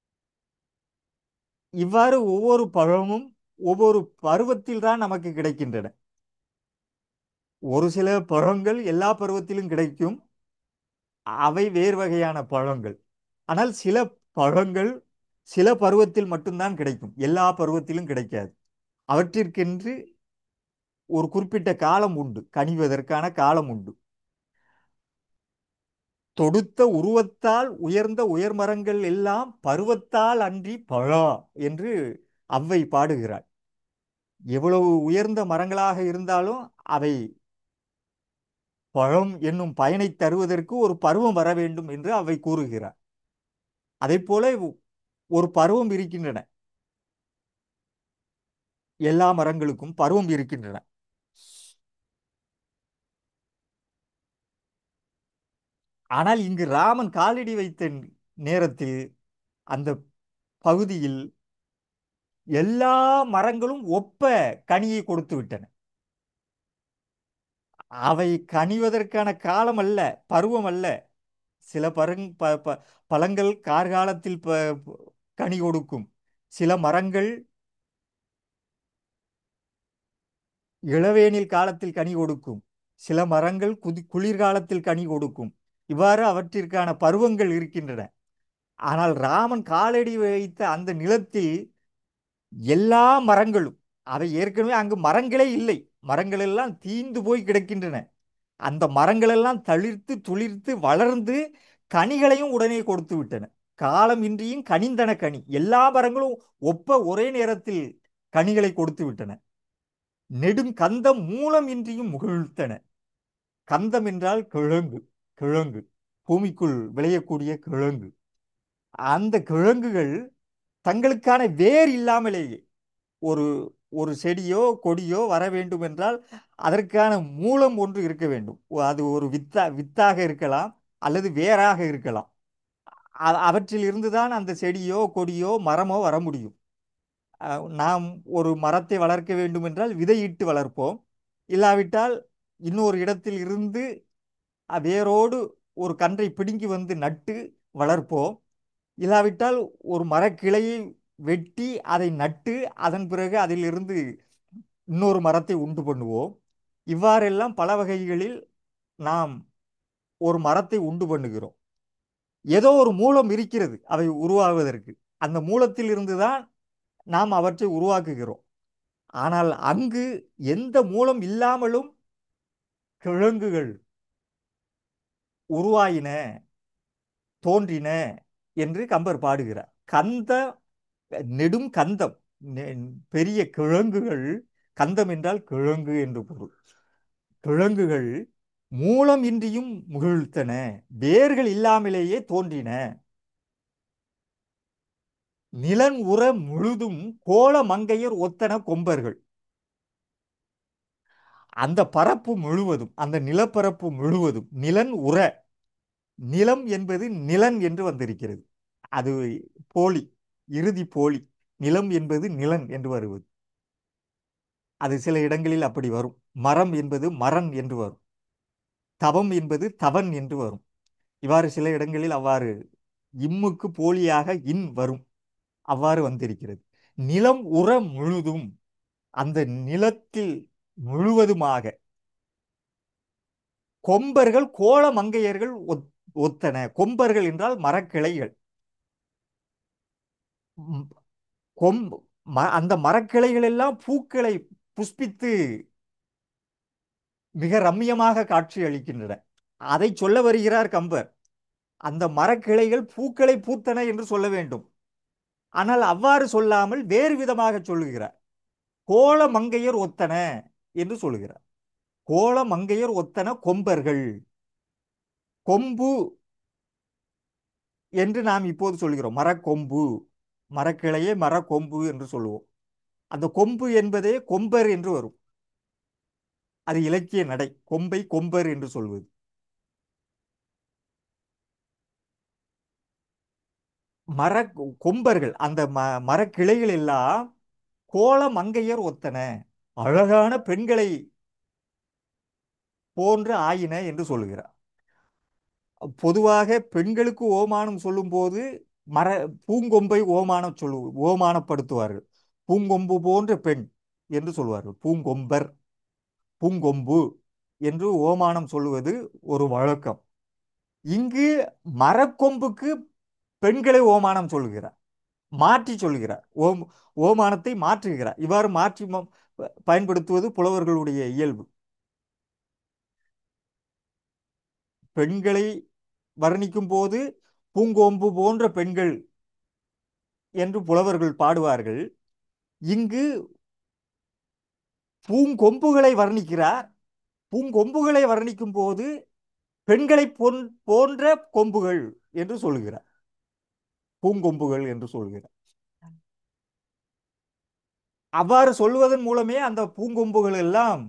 இவ்வாறு ஒவ்வொரு பழமும் ஒவ்வொரு பருவத்தில் தான் நமக்கு கிடைக்கின்றன ஒரு சில பழங்கள் எல்லா பருவத்திலும் கிடைக்கும் அவை வேறு வகையான பழங்கள் ஆனால் சில பழங்கள் சில பருவத்தில் மட்டும்தான் கிடைக்கும் எல்லா பருவத்திலும் கிடைக்காது அவற்றிற்கென்று ஒரு குறிப்பிட்ட காலம் உண்டு கனிவதற்கான காலம் உண்டு தொடுத்த உருவத்தால் உயர்ந்த உயர்மரங்கள் எல்லாம் பருவத்தால் அன்றி பழா என்று அவ்வை பாடுகிறாள் எவ்வளவு உயர்ந்த மரங்களாக இருந்தாலும் அவை பழம் என்னும் பயனை தருவதற்கு ஒரு பருவம் வர வேண்டும் என்று அவை கூறுகிறார் அதை போல ஒரு பருவம் இருக்கின்றன எல்லா மரங்களுக்கும் பருவம் இருக்கின்றன ஆனால் இங்கு ராமன் காலடி வைத்த நேரத்தில் அந்த பகுதியில் எல்லா மரங்களும் ஒப்ப கனியை கொடுத்து விட்டன அவை கனிவதற்கான காலம் அல்ல பருவம் அல்ல சில பரங் ப ப பழங்கள் கார்காலத்தில் ப கனி கொடுக்கும் சில மரங்கள் இளவேனில் காலத்தில் கனி கொடுக்கும் சில மரங்கள் குதி குளிர்காலத்தில் கனி கொடுக்கும் இவ்வாறு அவற்றிற்கான பருவங்கள் இருக்கின்றன ஆனால் ராமன் காலடி வைத்த அந்த நிலத்தில் எல்லா மரங்களும் அவை ஏற்கனவே அங்கு மரங்களே இல்லை மரங்கள் எல்லாம் தீந்து போய் கிடக்கின்றன அந்த மரங்கள் எல்லாம் தளிர்த்து துளிர்த்து வளர்ந்து கனிகளையும் உடனே கொடுத்து விட்டன காலம் இன்றியும் கனிந்தன கனி எல்லா மரங்களும் ஒப்ப ஒரே நேரத்தில் கனிகளை கொடுத்து விட்டன நெடும் கந்தம் மூலம் இன்றியும் முகிழ்த்தன கந்தம் என்றால் கிழங்கு கிழங்கு பூமிக்குள் விளையக்கூடிய கிழங்கு அந்த கிழங்குகள் தங்களுக்கான வேர் இல்லாமலேயே ஒரு ஒரு செடியோ கொடியோ வர வேண்டும் என்றால் அதற்கான மூலம் ஒன்று இருக்க வேண்டும் அது ஒரு வித்தா வித்தாக இருக்கலாம் அல்லது வேராக இருக்கலாம் அவற்றில் இருந்துதான் அந்த செடியோ கொடியோ மரமோ வர முடியும் நாம் ஒரு மரத்தை வளர்க்க வேண்டும் என்றால் விதையிட்டு வளர்ப்போம் இல்லாவிட்டால் இன்னொரு இடத்தில் இருந்து வேரோடு ஒரு கன்றை பிடுங்கி வந்து நட்டு வளர்ப்போம் இல்லாவிட்டால் ஒரு மரக்கிளையை வெட்டி அதை நட்டு அதன் பிறகு அதிலிருந்து இன்னொரு மரத்தை உண்டு பண்ணுவோம் இவ்வாறெல்லாம் பல வகைகளில் நாம் ஒரு மரத்தை உண்டு பண்ணுகிறோம் ஏதோ ஒரு மூலம் இருக்கிறது அவை உருவாகுவதற்கு அந்த மூலத்தில் இருந்துதான் நாம் அவற்றை உருவாக்குகிறோம் ஆனால் அங்கு எந்த மூலம் இல்லாமலும் கிழங்குகள் உருவாயின தோன்றின என்று கம்பர் பாடுகிறார் கந்த நெடும் கந்தம் பெரிய கிழங்குகள் கந்தம் என்றால் கிழங்கு என்று பொருள் கிழங்குகள் மூலம் இன்றியும் முகிழ்த்தன வேர்கள் இல்லாமலேயே தோன்றின நிலன் உற முழுதும் கோல மங்கையர் ஒத்தன கொம்பர்கள் அந்த பரப்பு முழுவதும் அந்த நிலப்பரப்பு முழுவதும் நிலன் உற நிலம் என்பது நிலன் என்று வந்திருக்கிறது அது போலி இறுதி போலி நிலம் என்பது நிலன் என்று வருவது அது சில இடங்களில் அப்படி வரும் மரம் என்பது மரன் என்று வரும் தவம் என்பது தவன் என்று வரும் இவ்வாறு சில இடங்களில் அவ்வாறு இம்முக்கு போலியாக இன் வரும் அவ்வாறு வந்திருக்கிறது நிலம் உற முழுதும் அந்த நிலத்தில் முழுவதுமாக கொம்பர்கள் கோல மங்கையர்கள் ஒத்தன கொம்பர்கள் என்றால் மரக்கிளைகள் கொம்பு அந்த மரக்கிளைகள் எல்லாம் பூக்களை புஷ்பித்து மிக ரம்மியமாக காட்சி அளிக்கின்றன அதை சொல்ல வருகிறார் கம்பர் அந்த மரக்கிளைகள் பூக்களை பூத்தன என்று சொல்ல வேண்டும் ஆனால் அவ்வாறு சொல்லாமல் வேறு விதமாக சொல்லுகிறார் கோல மங்கையர் ஒத்தன என்று சொல்லுகிறார் கோல மங்கையர் ஒத்தன கொம்பர்கள் கொம்பு என்று நாம் இப்போது சொல்கிறோம் மரக்கொம்பு மரக்கிளையே மரக்கொம்பு என்று சொல்லுவோம் அந்த கொம்பு என்பதே கொம்பர் என்று வரும் அது இலக்கிய நடை கொம்பை கொம்பர் என்று சொல்வது மர கொம்பர்கள் அந்த ம மரக்கிளைகள் எல்லாம் கோல மங்கையர் ஒத்தன அழகான பெண்களை போன்று ஆயின என்று சொல்லுகிறார் பொதுவாக பெண்களுக்கு ஓமானம் சொல்லும்போது மர பூங்கொம்பை ஓமானம் சொல்லு ஓமானப்படுத்துவார்கள் பூங்கொம்பு போன்ற பெண் என்று சொல்வார்கள் பூங்கொம்பர் பூங்கொம்பு என்று ஓமானம் சொல்லுவது ஒரு வழக்கம் இங்கு மரக்கொம்புக்கு பெண்களை ஓமானம் சொல்லுகிறார் மாற்றி சொல்கிறார் ஓம் ஓமானத்தை மாற்றுகிறார் இவ்வாறு மாற்றி ம- பயன்படுத்துவது புலவர்களுடைய இயல்பு பெண்களை வர்ணிக்கும் போது பூங்கொம்பு போன்ற பெண்கள் என்று புலவர்கள் பாடுவார்கள் இங்கு பூங்கொம்புகளை வர்ணிக்கிறார் பூங்கொம்புகளை வர்ணிக்கும் போது பெண்களை பொன் போன்ற கொம்புகள் என்று சொல்கிறார் பூங்கொம்புகள் என்று சொல்கிறார் அவ்வாறு சொல்வதன் மூலமே அந்த பூங்கொம்புகள் எல்லாம்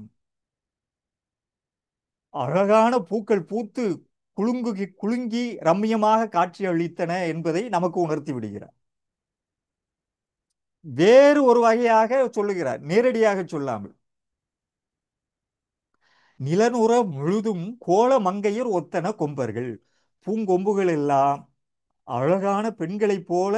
அழகான பூக்கள் பூத்து குலுங்கு குலுங்கி ரம்மியமாக காட்சி அளித்தன என்பதை நமக்கு உணர்த்தி விடுகிறார் வேறு ஒரு வகையாக சொல்லுகிறார் நேரடியாக சொல்லாமல் நிலனுற முழுதும் கோல மங்கையர் ஒத்தன கொம்பர்கள் பூங்கொம்புகள் எல்லாம் அழகான பெண்களைப் போல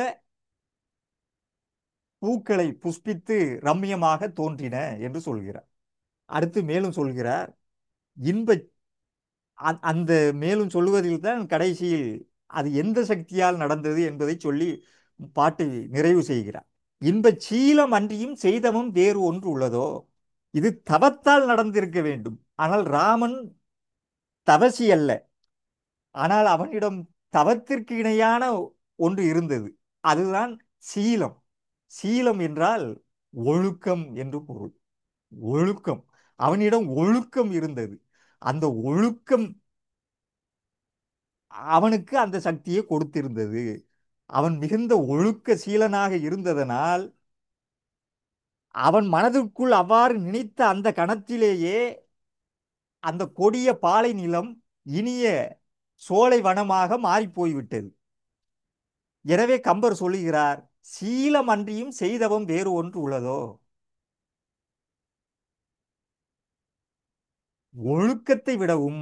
பூக்களை புஷ்பித்து ரம்மியமாக தோன்றின என்று சொல்கிறார் அடுத்து மேலும் சொல்கிறார் இன்ப அ- அந்த மேலும் சொல்லுவதில் தான் கடைசியில் அது எந்த சக்தியால் நடந்தது என்பதை சொல்லி பாட்டை நிறைவு செய்கிறார் இன்பச் சீலம் அன்றியும் செய்தவம் வேறு ஒன்று உள்ளதோ இது தவத்தால் நடந்திருக்க வேண்டும் ஆனால் ராமன் தவசி அல்ல ஆனால் அவனிடம் தவத்திற்கு இணையான ஒன்று இருந்தது அதுதான் சீலம் சீலம் என்றால் ஒழுக்கம் என்று பொருள் ஒழுக்கம் அவனிடம் ஒழுக்கம் இருந்தது அந்த ஒழுக்கம் அவனுக்கு அந்த சக்தியை கொடுத்திருந்தது அவன் மிகுந்த ஒழுக்க சீலனாக இருந்ததனால் அவன் மனதிற்குள் அவ்வாறு நினைத்த அந்த கணத்திலேயே அந்த கொடிய பாலை நிலம் இனிய சோலை வனமாக மாறிப் போய்விட்டது எனவே கம்பர் சொல்லுகிறார் சீலம் அன்றியும் செய்தவம் வேறு ஒன்று உள்ளதோ ஒழுக்கத்தை விடவும்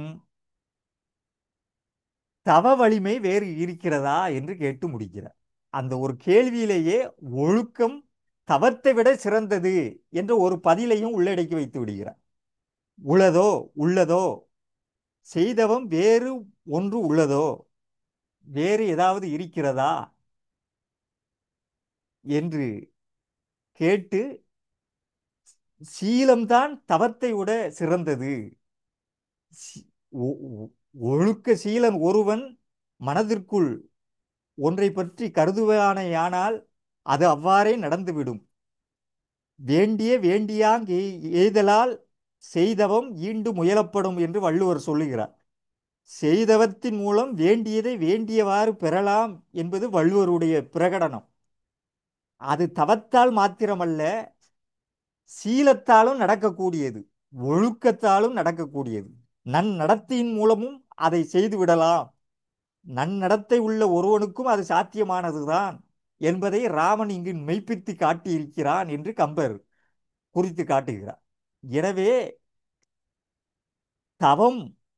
தவ வலிமை வேறு இருக்கிறதா என்று கேட்டு முடிக்கிறார் அந்த ஒரு கேள்வியிலேயே ஒழுக்கம் தவத்தை விட சிறந்தது என்ற ஒரு பதிலையும் உள்ளடக்கி வைத்து விடுகிறார் உளதோ உள்ளதோ செய்தவம் வேறு ஒன்று உள்ளதோ வேறு ஏதாவது இருக்கிறதா என்று கேட்டு சீலம்தான் தவத்தை விட சிறந்தது சி- ஒ- ஒ- ஒழுக்க சீலன் ஒருவன் மனதிற்குள் ஒன்றை பற்றி கருதுவானேயானால் அது அவ்வாறே நடந்துவிடும் வேண்டிய வேண்டியாங் எய்- எய்தலால் செய்தவம் ஈண்டு முயலப்படும் என்று வள்ளுவர் சொல்லுகிறார் செய்தவத்தின் மூலம் வேண்டியதை வேண்டியவாறு பெறலாம் என்பது வள்ளுவருடைய பிரகடனம் அது தவத்தால் மாத்திரமல்ல சீலத்தாலும் நடக்கக்கூடியது ஒழுக்கத்தாலும் நடக்கக்கூடியது நன்னடத்தையின் மூலமும் அதை செய்து விடலாம் நன்னடத்தை உள்ள ஒருவனுக்கும் அது சாத்தியமானதுதான் என்பதை ராமன் இங்கு மெய்ப்பித்து காட்டியிருக்கிறான் என்று கம்பர் குறித்து காட்டுகிறார் எனவே தவம்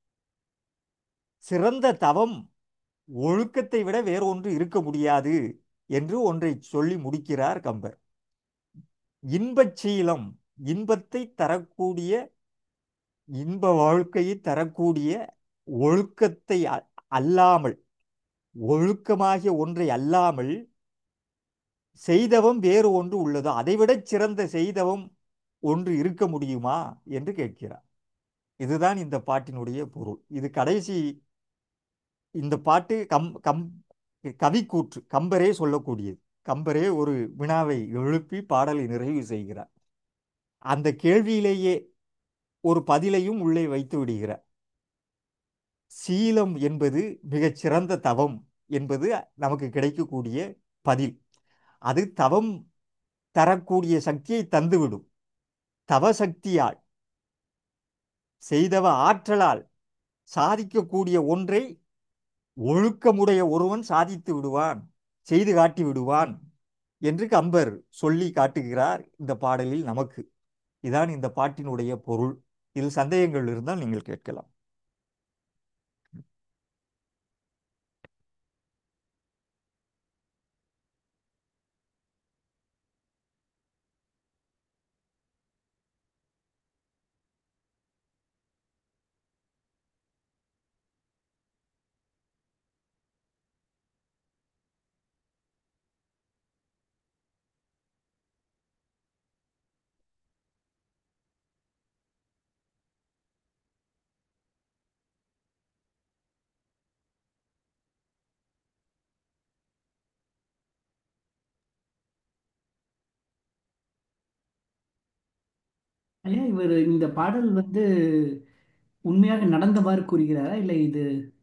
சிறந்த தவம் ஒழுக்கத்தை விட வேறு ஒன்று இருக்க முடியாது என்று ஒன்றை சொல்லி முடிக்கிறார் கம்பர் இன்பச் சீலம் இன்பத்தை தரக்கூடிய இன்ப வாழ்க்கையை தரக்கூடிய ஒழுக்கத்தை அ- அல்லாமல் ஒழுக்கமாகிய ஒன்றை அல்லாமல் செய்தவம் வேறு ஒன்று உள்ளதோ அதைவிடச் சிறந்த செய்தவம் ஒன்று இருக்க முடியுமா என்று கேட்கிறார் இதுதான் இந்த பாட்டினுடைய பொருள் இது கடைசி இந்த பாட்டு கம் கம் கவிக்கூற்று கம்பரே சொல்லக்கூடியது கம்பரே ஒரு வினாவை எழுப்பி பாடலை நிறைவு செய்கிறார் அந்த கேள்வியிலேயே ஒரு பதிலையும் உள்ளே வைத்து விடுகிறார் சீலம் என்பது மிகச் சிறந்த தவம் என்பது நமக்கு கிடைக்கக்கூடிய பதில் அது தவம் தரக்கூடிய சக்தியை தந்துவிடும் தவ சக்தியால் செய்தவ ஆற்றலால் சாதிக்கக்கூடிய ஒன்றை ஒழுக்கமுடைய ஒருவன் சாதித்து விடுவான் செய்து காட்டி விடுவான் என்று கம்பர் சொல்லி காட்டுகிறார் இந்த பாடலில் நமக்கு இதான் இந்த பாட்டினுடைய பொருள் இதில் சந்தேகங்கள் இருந்தால் நீங்கள் கேட்கலாம்
ஐயா இவர் இந்த பாடல் வந்து உண்மையாக நடந்தவாறு கூறுகிறாரா இல்லை இது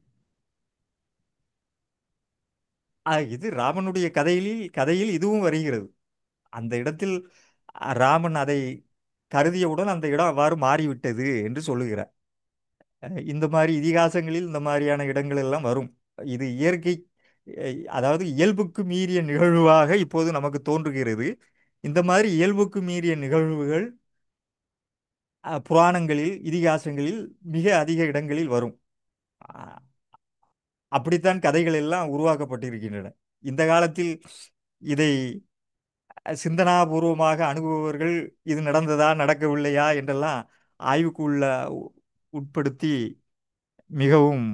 ஆ, இது ராமனுடைய கதையில் கதையில் இதுவும் வருகிறது அந்த இடத்தில் அ, ராமன் அதை கருதியவுடன் அந்த இடம் அவ்வாறு மாறிவிட்டது என்று சொல்லுகிறார் அஹ், இந்த மாதிரி இதிகாசங்களில் இந்த மாதிரியான இடங்கள் எல்லாம் வரும் இது இயற்கை அஹ், அதாவது இயல்புக்கு மீறிய நிகழ்வாக இப்போது நமக்கு தோன்றுகிறது இந்த மாதிரி இயல்புக்கு மீறிய நிகழ்வுகள் அஹ், புராணங்களில் இதிகாசங்களில் மிக அதிக இடங்களில் வரும் அஹ், அப்படித்தான் கதைகள் எல்லாம் உருவாக்கப்பட்டிருக்கின்றன இந்த காலத்தில் இதை சிந்தனாபூர்வமாக அணுகுபவர்கள் இது நடந்ததா நடக்கவில்லையா என்றெல்லாம் ஆய்வுக்குள்ள உ- உட்படுத்தி மிகவும்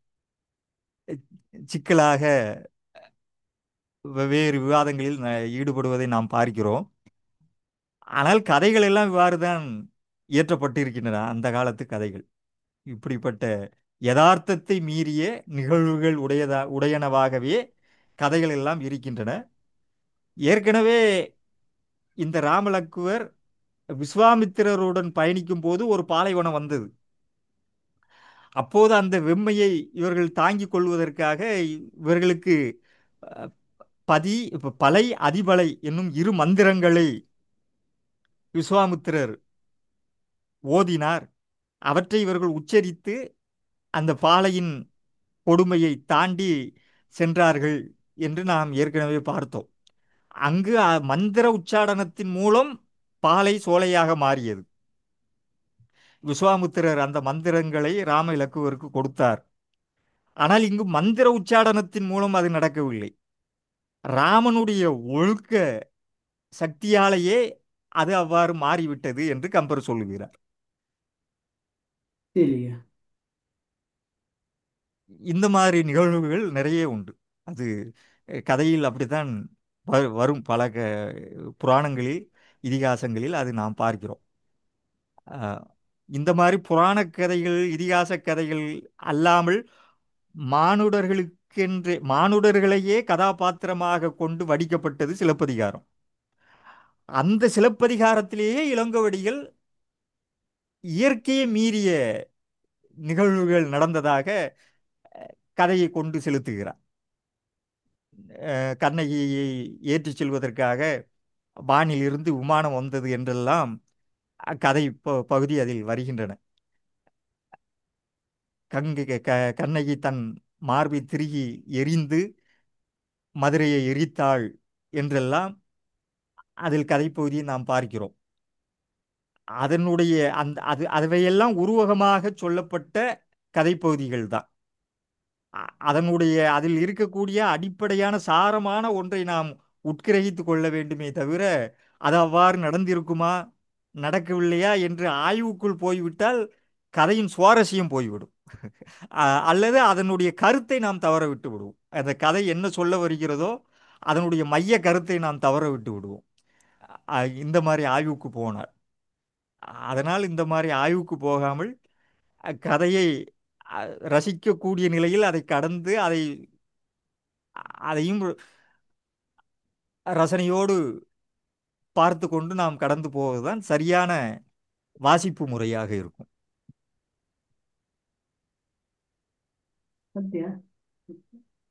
சிக்கலாக வெவ்வேறு விவாதங்களில் ந- ஈடுபடுவதை நாம் பார்க்கிறோம் ஆனால் கதைகள் எல்லாம் இவ்வாறு தான் இயற்றப்பட்டிருக்கின்றன அந்த காலத்து கதைகள் இப்படிப்பட்ட யதார்த்தத்தை மீறிய நிகழ்வுகள் உடையதா உடையனவாகவே கதைகள் எல்லாம் இருக்கின்றன ஏற்கனவே இந்த ராமலக்குவர் விஸ்வாமித்திரருடன் பயணிக்கும் போது ஒரு பாலைவனம் வந்தது அப்போது அந்த வெம்மையை இவர்கள் தாங்கிக் கொள்வதற்காக இவர்களுக்கு அஹ், பதி இப்ப பலை அதிபலை என்னும் இரு மந்திரங்களை விஸ்வாமித்திரர் ஓதினார் அவற்றை இவர்கள் உச்சரித்து அந்த பாலையின் கொடுமையை தாண்டி சென்றார்கள் என்று நாம் ஏற்கனவே பார்த்தோம் அங்கு அ- மந்திர உச்சாடனத்தின் மூலம் பாலை சோலையாக மாறியது விஸ்வாமித்திரர் அந்த மந்திரங்களை ராம இலக்குவருக்கு கொடுத்தார் ஆனால் இங்கு மந்திர உச்சாடனத்தின் மூலம் அது நடக்கவில்லை ராமனுடைய ஒழுக்க சக்தியாலேயே அது அவ்வாறு மாறிவிட்டது என்று கம்பர் சொல்லுகிறார்
சரியா
இந்த மாதிரி நிகழ்வுகள் நிறைய உண்டு அது அஹ், கதையில் அப்படித்தான் வ- வரும் பல க புராணங்களில் இதிகாசங்களில் அது நாம் பார்க்கிறோம் அஹ், இந்த மாதிரி புராண கதைகள் இதிகாச கதைகள் அல்லாமல் மானுடர்களுக்கென்று மானுடர்களையே கதாபாத்திரமாக கொண்டு வடிக்கப்பட்டது சிலப்பதிகாரம் அந்த சிலப்பதிகாரத்திலேயே இளங்கோவடிகள் இயற்கையை மீறிய நிகழ்வுகள் நடந்ததாக கதையை கொண்டு செலுத்துகிறார் அஹ் கண்ணகியை ஏற்றிச் செல்வதற்காக வானிலிருந்து விமானம் வந்தது என்றெல்லாம் அஹ், கதை ப- பகுதி அதில் வருகின்றன கங்கை க கண்ணகி தன் மார்பை திருகி எரிந்து மதுரையை எரித்தாள் என்றெல்லாம் அதில் கதைப்பகுதியை நாம் பார்க்கிறோம் அதனுடைய அந்த அது அவையெல்லாம் உருவகமாக சொல்லப்பட்ட கதைப்பகுதிகள் தான் அ- அதனுடைய அதில் இருக்கக்கூடிய அடிப்படையான சாரமான ஒன்றை நாம் உட்கிரகித்து கொள்ள வேண்டுமே தவிர அது அவ்வாறு நடந்திருக்குமா நடக்கவில்லையா என்று ஆய்வுக்குள் போய்விட்டால் கதையின் சுவாரஸ்யம் போய்விடும் அ- அல்லது அதனுடைய கருத்தை நாம் தவற விட்டு விடுவோம் அந்த கதை என்ன சொல்ல வருகிறதோ அதனுடைய மைய கருத்தை நாம் தவற விட்டு விடுவோம் அ- இந்த மாதிரி ஆய்வுக்கு போனார் அதனால் இந்த மாதிரி ஆய்வுக்கு போகாமல் அ- கதையை அ, ரசிக்கக்கூடிய நிலையில் அதை கடந்து அதை அதையும் ரசனையோடு பார்த்து கொண்டு நாம் கடந்து போவதுதான் சரியான வாசிப்பு முறையாக இருக்கும்
சத்யா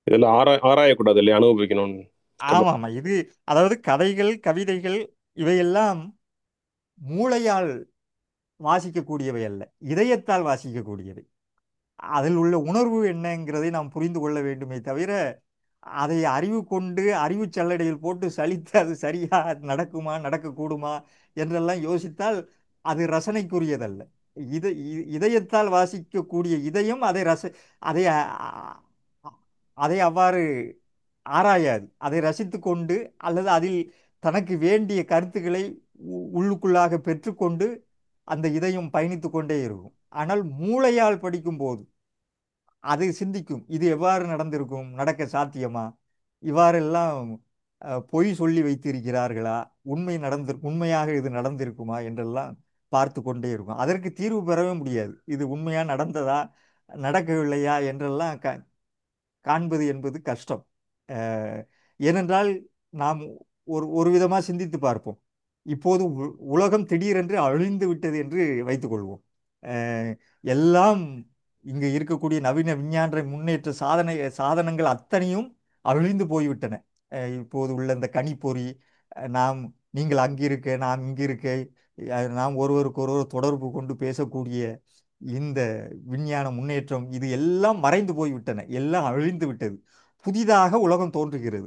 இதெல்லாம் ஆரா ஆராயக்கூடாது இல்லையா அனுபவிக்கணும்னு சுத்தமா
ஆமாம் ஆமாம் இது அதாவது கதைகள் கவிதைகள் இவையெல்லாம் மூளையால் வாசிக்கக்கூடியவை அல்ல இதயத்தால் வாசிக்கக்கூடியவை அதில் உள்ள உணர்வு என்னங்கிறதை நாம் புரிந்து கொள்ள வேண்டுமே தவிர அதை அறிவு கொண்டு அறிவு சல்லடையில் போட்டு சலித்து அது சரியா நடக்குமா நடக்கக்கூடுமா என்றெல்லாம் யோசித்தால் அது ரசனைக்குரியதல்ல இத இ- இதயத்தால் வாசிக்கக்கூடிய இதயம் அதை ரச அதை அ- அ- அதை அவ்வாறு ஆராயாது அதை ரசித்து கொண்டு அல்லது அதில் தனக்கு வேண்டிய கருத்துக்களை உ- உள்ளுக்குள்ளாக பெற்றுக்கொண்டு அந்த இதயம் பயணித்து கொண்டே இருக்கும் ஆனால் மூளையால் படிக்கும்போது அது சிந்திக்கும் இது எவ்வாறு நடந்திருக்கும் நடக்க சாத்தியமா இவ்வாறெல்லாம் அஹ், பொய் சொல்லி வைத்திருக்கிறார்களா உண்மை நடந்து உண்மையாக இது நடந்திருக்குமா என்றெல்லாம் பார்த்து கொண்டே இருக்கும் அதற்கு தீர்வு பெறவே முடியாது இது உண்மையா நடந்ததா நடக்கவில்லையா என்றெல்லாம் க காண்பது என்பது கஷ்டம் அஹ், ஏனென்றால் நாம் ஒரு ஒரு விதமாக சிந்தித்து பார்ப்போம் இப்போது உ- உலகம் திடீரென்று அழிந்து விட்டது என்று வைத்துக்கொள்வோம் அஹ், எல்லாம் இங்கு இருக்கக்கூடிய நவீன விஞ்ஞான முன்னேற்ற சாதனை சாதனங்கள் அத்தனையும் அழிந்து போய்விட்டன அஹ், இப்போது உள்ள இந்த கணிப்பொறி அஹ், நாம் நீங்கள் அங்கிருக்க நாம் இங்கிருக்க அஹ், நாம் ஒருவருக்கு ஒருவர் தொடர்பு கொண்டு பேசக்கூடிய இந்த விஞ்ஞான முன்னேற்றம் இது எல்லாம் மறைந்து போய்விட்டன எல்லாம் அழிந்து விட்டது புதிதாக உலகம் தோன்றுகிறது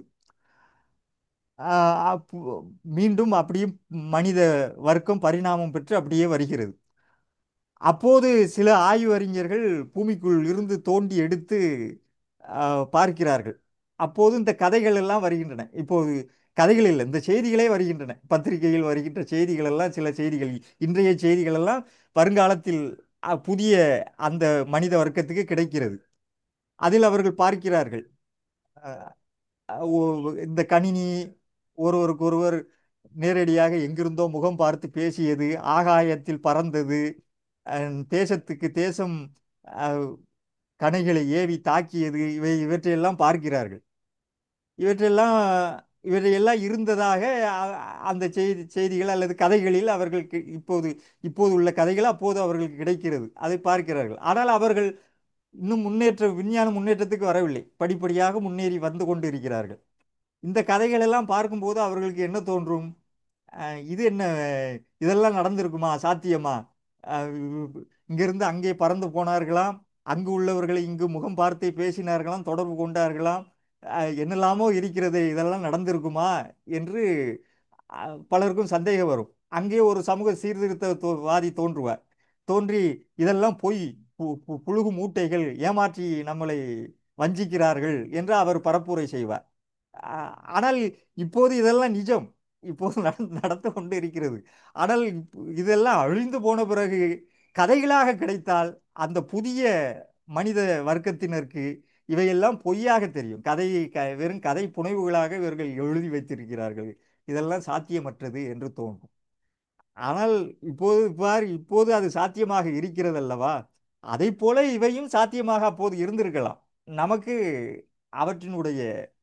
ஆஹ் அப்போ- மீண்டும் அப்படியே மனித வர்க்கம் பரிணாமம் பெற்று அப்படியே வருகிறது அப்போது சில ஆய்வறிஞர்கள் பூமிக்குள் இருந்து தோண்டி எடுத்து ஆஹ், பார்க்கிறார்கள் அப்போது இந்த கதைகள் எல்லாம் வருகின்றன இப்போது கதைகள் இல்லை இந்த செய்திகளே வருகின்றன பத்திரிகையில் வருகின்ற செய்திகள் எல்லாம் சில செய்திகள் இன்றைய செய்திகள் எல்லாம் வருங்காலத்தில் அஹ், புதிய அந்த மனித வர்க்கத்துக்கு கிடைக்கிறது அதில் அவர்கள் பார்க்கிறார்கள் அஹ், ஒ- இந்த கணினி ஒருவருக்கொருவர் நேரடியாக எங்கிருந்தோ முகம் பார்த்து பேசியது ஆகாயத்தில் பறந்தது அஹ், தேசத்துக்கு தேசம் அஹ், கணைகளை ஏவி தாக்கியது இவை இவற்றையெல்லாம் பார்க்கிறார்கள் இவற்றெல்லாம் இவற்றையெல்லாம் இருந்ததாக அ- அந்த செய்தி செய்திகள் அல்லது கதைகளில் அவர்களுக்கு இப்போது இப்போது உள்ள கதைகள் அப்போது அவர்களுக்கு கிடைக்கிறது அதை பார்க்கிறார்கள் ஆனால் அவர்கள் இன்னும் முன்னேற்ற விஞ்ஞான முன்னேற்றத்துக்கு வரவில்லை படிப்படியாக முன்னேறி வந்து கொண்டு இருக்கிறார்கள் இந்த கதைகள் எல்லாம் பார்க்கும்போது அவர்களுக்கு என்ன தோன்றும் அஹ் இது என்ன இதெல்லாம் நடந்திருக்குமா சாத்தியமா அஹ் இங்கிருந்து அங்கே பறந்து போனார்களாம் அங்கு உள்ளவர்களை இங்கு முகம் பார்த்தே பேசினார்களாம் தொடர்பு கொண்டார்களாம் அஹ் என்னெல்லாமோ இருக்கிறது இதெல்லாம் நடந்திருக்குமா என்று அஹ் பலருக்கும் சந்தேகம் வரும் அங்கே ஒரு சமூக சீர்திருத்தவாதி தோன்றுவார் தோன்றி இதெல்லாம் பொய் பு- பு- புழுகு மூட்டைகள் ஏமாற்றி நம்மளை வஞ்சிக்கிறார்கள் என்று அவர் பரப்புரை செய்வார் ஆ- ஆனால் இப்போது இதெல்லாம் நிஜம் இப்போது நடந்து நடந்து கொண்டு இருக்கிறது ஆனால் இப்ப- இதெல்லாம் அழிந்து போன பிறகு கதைகளாக கிடைத்தால் அந்த புதிய மனித வர்க்கத்தினருக்கு இவையெல்லாம் பொய்யாக தெரியும் கதை க வெறும் கதை புனைவுகளாக இவர்கள் எழுதி வைத்திருக்கிறார்கள் இதெல்லாம் சாத்தியமற்றது என்று தோன்றும் ஆனால் இப்போது பார் இப்போது அது சாத்தியமாக இருக்கிறது அல்லவா அதை போல இவையும் சாத்தியமாக அப்போது இருந்திருக்கலாம் நமக்கு அவற்றினுடைய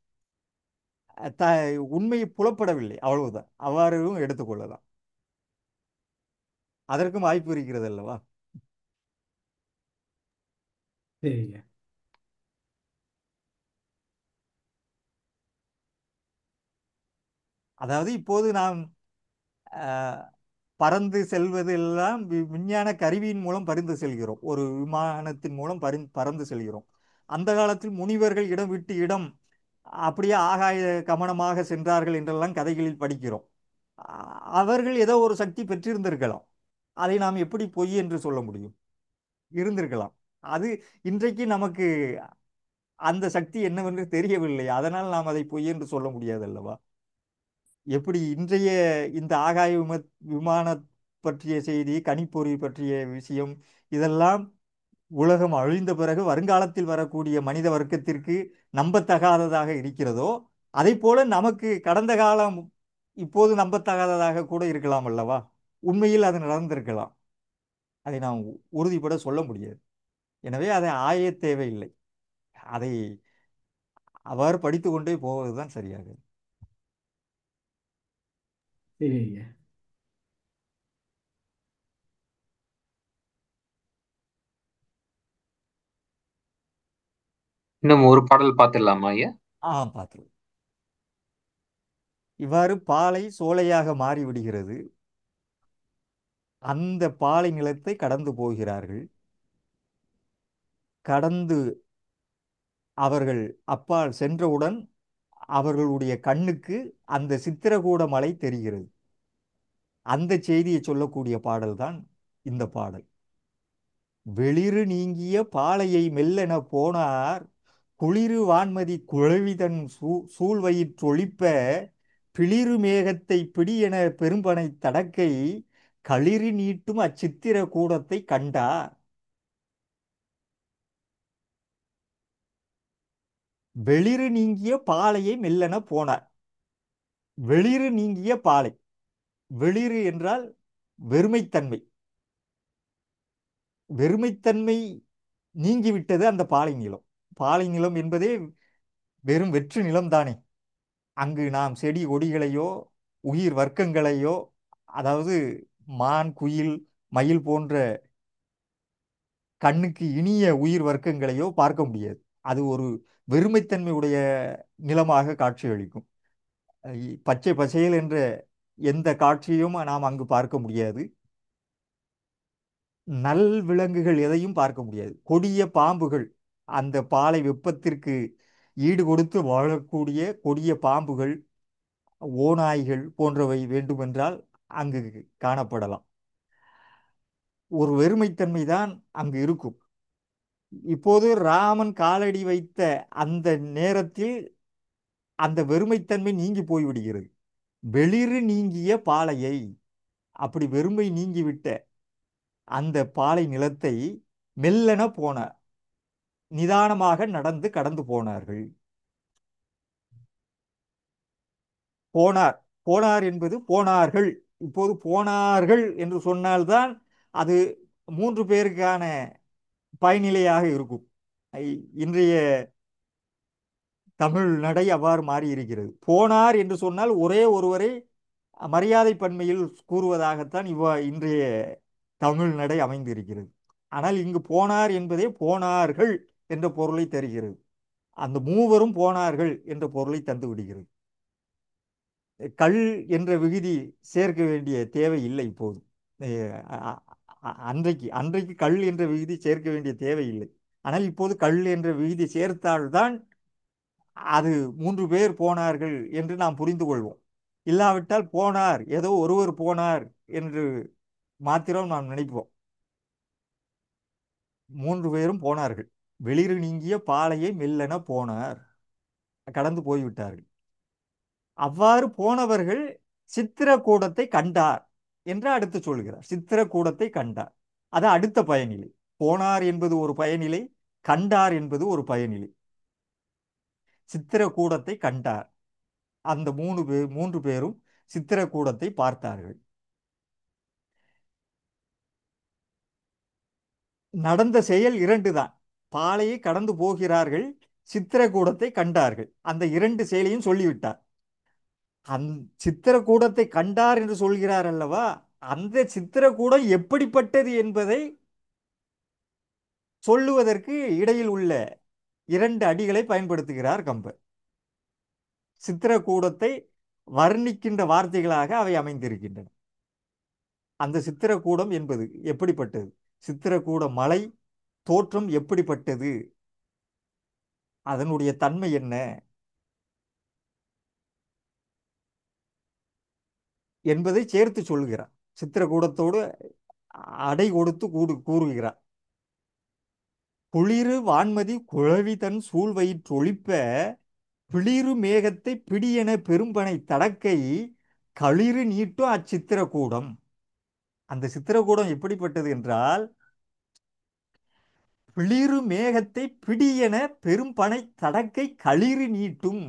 த உண்மை புலப்படவில்லை அவ்வளவுதான் அவ்வாறும் எடுத்துக்கொள்ளலாம் அதற்கும் வாய்ப்பு இருக்கிறது அல்லவா
சரிங்க
அதாவது இப்போது நாம் அஹ், பறந்து செல்வது எல்லாம் வி- விஞ்ஞான கருவியின் மூலம் பறந்து செல்கிறோம் ஒரு விமானத்தின் மூலம் பரி பறந்து செல்கிறோம் அந்த காலத்தில் முனிவர்கள் இடம் விட்டு இடம் அப்படியே ஆகாய கமனமாக சென்றார்கள் என்றெல்லாம் கதைகளில் படிக்கிறோம் அ- அவர்கள் ஏதோ ஒரு சக்தி பெற்றிருந்திருக்கலாம் அதை நாம் எப்படி பொய் என்று சொல்ல முடியும் இருந்திருக்கலாம் அது இன்றைக்கு நமக்கு அந்த சக்தி என்னவென்று தெரியவில்லை அதனால் நாம் அதை பொய் என்று சொல்ல முடியாது அல்லவா எப்படி இன்றைய இந்த ஆகாய விம விமான பற்றிய செய்தி கணிப்பொறி பற்றிய விஷயம் இதெல்லாம் உலகம் அழிந்த பிறகு வருங்காலத்தில் வரக்கூடிய மனித வர்க்கத்திற்கு நம்பத்தகாததாக இருக்கிறதோ அதை போல நமக்கு கடந்த காலம் இப்போது நம்பத்தகாததாக கூட இருக்கலாம் அல்லவா உண்மையில் அது நடந்திருக்கலாம் அதை நாம் உ- உறுதிப்பட சொல்ல முடியாது எனவே அதை ஆய தேவையில்லை அதை அவ்வாறு படித்து கொண்டே போவதுதான் சரியாக
சரிங்க
இன்னும் ஒரு பாடல் பார்த்துடலாமா ஐயா
ஆ பார்த்துருவோம் இவ்வாறு பாலை சோலையாக மாறிவிடுகிறது அந்த பாலை நிலத்தை கடந்து போகிறார்கள் கடந்து அவர்கள் அப்பால் சென்றவுடன் அவர்களுடைய கண்ணுக்கு அந்த சித்திரகூட மலை தெரிகிறது அந்த செய்தியை சொல்லக்கூடிய பாடல்தான் இந்த பாடல் வெளிறு நீங்கிய பாலையை மெல்லென போனார் குளிரு வான்மதி குழவிதன் சூ சூழ்வயிற்றொழிப்ப பிளிரு மேகத்தை பிடியென பெரும்பனை தடக்கை களிறு நீட்டும் அச்சித்திர கூடத்தை கண்டார் வெளிறு நீங்கிய பாலையை மெல்லென போனார் வெளிறு நீங்கிய பாலை வெளிறு என்றால் வெறுமைத்தன்மை வெறுமைத்தன்மை நீங்கிவிட்டது அந்த பாலை நிலம் பாலை நிலம் என்பதே வெறும் வெற்று நிலம்தானே அங்கு நாம் செடி கொடிகளையோ உயிர் வர்க்கங்களையோ அதாவது மான் குயில் மயில் போன்ற கண்ணுக்கு இனிய உயிர் வர்க்கங்களையோ பார்க்க முடியாது அது ஒரு வெறுமைத்தன்மை உடைய நிலமாக காட்சியளிக்கும் இ- பச்சை பசேல் என்ற எந்த காட்சியும் நாம் அங்கு பார்க்க முடியாது நல் விலங்குகள் எதையும் பார்க்க முடியாது கொடிய பாம்புகள் அந்த பாலை வெப்பத்திற்கு ஈடு கொடுத்து வாழக்கூடிய கொடிய பாம்புகள் ஓநாய்கள் போன்றவை வேண்டுமென்றால் அங்கு காணப்படலாம் ஒரு வெறுமைத்தன்மை தான் அங்கு இருக்கும் இப்போது ராமன் காலடி வைத்த அந்த நேரத்தில் அந்த வெறுமைத்தன்மை நீங்கி போய்விடுகிறது வெளிறு நீங்கிய பாலையை அப்படி வெறுமை நீங்கிவிட்ட அந்த பாலை நிலத்தை மெல்லென போனார் நிதானமாக நடந்து கடந்து போனார்கள் போனார் போனார் என்பது போனார்கள் இப்போது போனார்கள் என்று சொன்னால்தான் அது மூன்று பேருக்கான பயனிலையாக இருக்கும் ஐ- இன்றைய தமிழ் நடை அவ்வாறு மாறி இருக்கிறது போனார் என்று சொன்னால் ஒரே ஒருவரை மரியாதை பன்மையில் கூறுவதாகத்தான் இவ்வா இன்றைய தமிழ் நடை அமைந்திருக்கிறது ஆனால் இங்கு போனார் என்பதே போனார்கள் என்ற பொருளை தருகிறது அந்த மூவரும் போனார்கள் என்ற பொருளை தந்து விடுகிறது கள் என்ற விகுதி சேர்க்க வேண்டிய தேவை இல்லை இப்போது அஹ் அ- அ- அன்றைக்கு அன்றைக்கு கள் என்ற விகுதி சேர்க்க வேண்டிய தேவை இல்லை ஆனால் இப்போது கள் என்ற விகுதி சேர்த்தால்தான் அது மூன்று பேர் போனார்கள் என்று நாம் புரிந்து கொள்வோம் இல்லாவிட்டால் போனார் ஏதோ ஒருவர் போனார் என்று மாத்திரம் நாம் நினைப்போம் மூன்று பேரும் போனார்கள் வெளிறு நீங்கிய பாலையை மெல்லென போனார் கடந்து போய்விட்டார்கள் அவ்வாறு போனவர்கள் சித்திரக்கூடத்தை கண்டார் என்று அடுத்து சொல்கிறார் சித்திரக்கூடத்தை கண்டார் அது அடுத்த பயனிலை போனார் என்பது ஒரு பயனிலை கண்டார் என்பது ஒரு பயனிலை சித்திரக்கூடத்தை கண்டார் அந்த மூணு பேர் மூன்று பேரும் சித்திரக்கூடத்தை பார்த்தார்கள் நடந்த செயல் இரண்டு தான் பாலையை கடந்து போகிறார்கள் சித்திரக்கூடத்தை கண்டார்கள் அந்த இரண்டு செயலையும் சொல்லிவிட்டார் அந் சித்திரக்கூடத்தை கண்டார் என்று சொல்கிறார் அல்லவா அந்த சித்திரக்கூடம் எப்படிப்பட்டது என்பதை சொல்லுவதற்கு இடையில் உள்ள இரண்டு அடிகளை பயன்படுத்துகிறார் கம்பர் சித்திரக்கூடத்தை வர்ணிக்கின்ற வார்த்தைகளாக அவை அமைந்திருக்கின்றன அந்த சித்திரக்கூடம் என்பது எப்படிப்பட்டது சித்திரக்கூட மலை தோற்றம் எப்படிப்பட்டது அதனுடைய தன்மை என்ன என்பதை சேர்த்து சொல்கிறார் சித்திரக்கூடத்தோடு அடை கொடுத்து கூடு கூறுகிறார் குளிரு வான்மதி குழவி தன் சூழ்வயிற்றொழிப்ப பிளிரு மேகத்தை பிடியென பெரும்பனை தடக்கை களிறு நீட்டும் அச்சித்திரக்கூடம் அந்த சித்திரக்கூடம் எப்படிப்பட்டது என்றால் பிளிரு மேகத்தை பிடியென பெரும்பனை தடக்கை களிறு நீட்டும்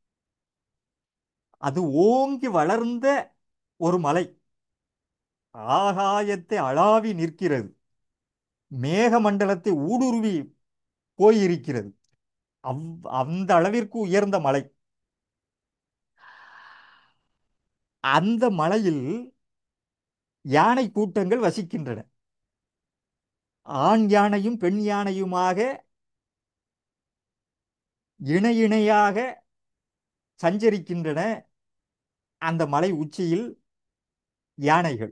அது ஓங்கி வளர்ந்த ஒரு மலை ஆகாயத்தை அளாவி நிற்கிறது மேகமண்டலத்தை ஊடுருவி போயிருக்கிறது அவ் அந்த அளவிற்கு உயர்ந்த மலை அந்த மலையில் யானை கூட்டங்கள் வசிக்கின்றன ஆண் யானையும் பெண் யானையுமாக இணை இணையாக சஞ்சரிக்கின்றன அந்த மலை உச்சியில் யானைகள்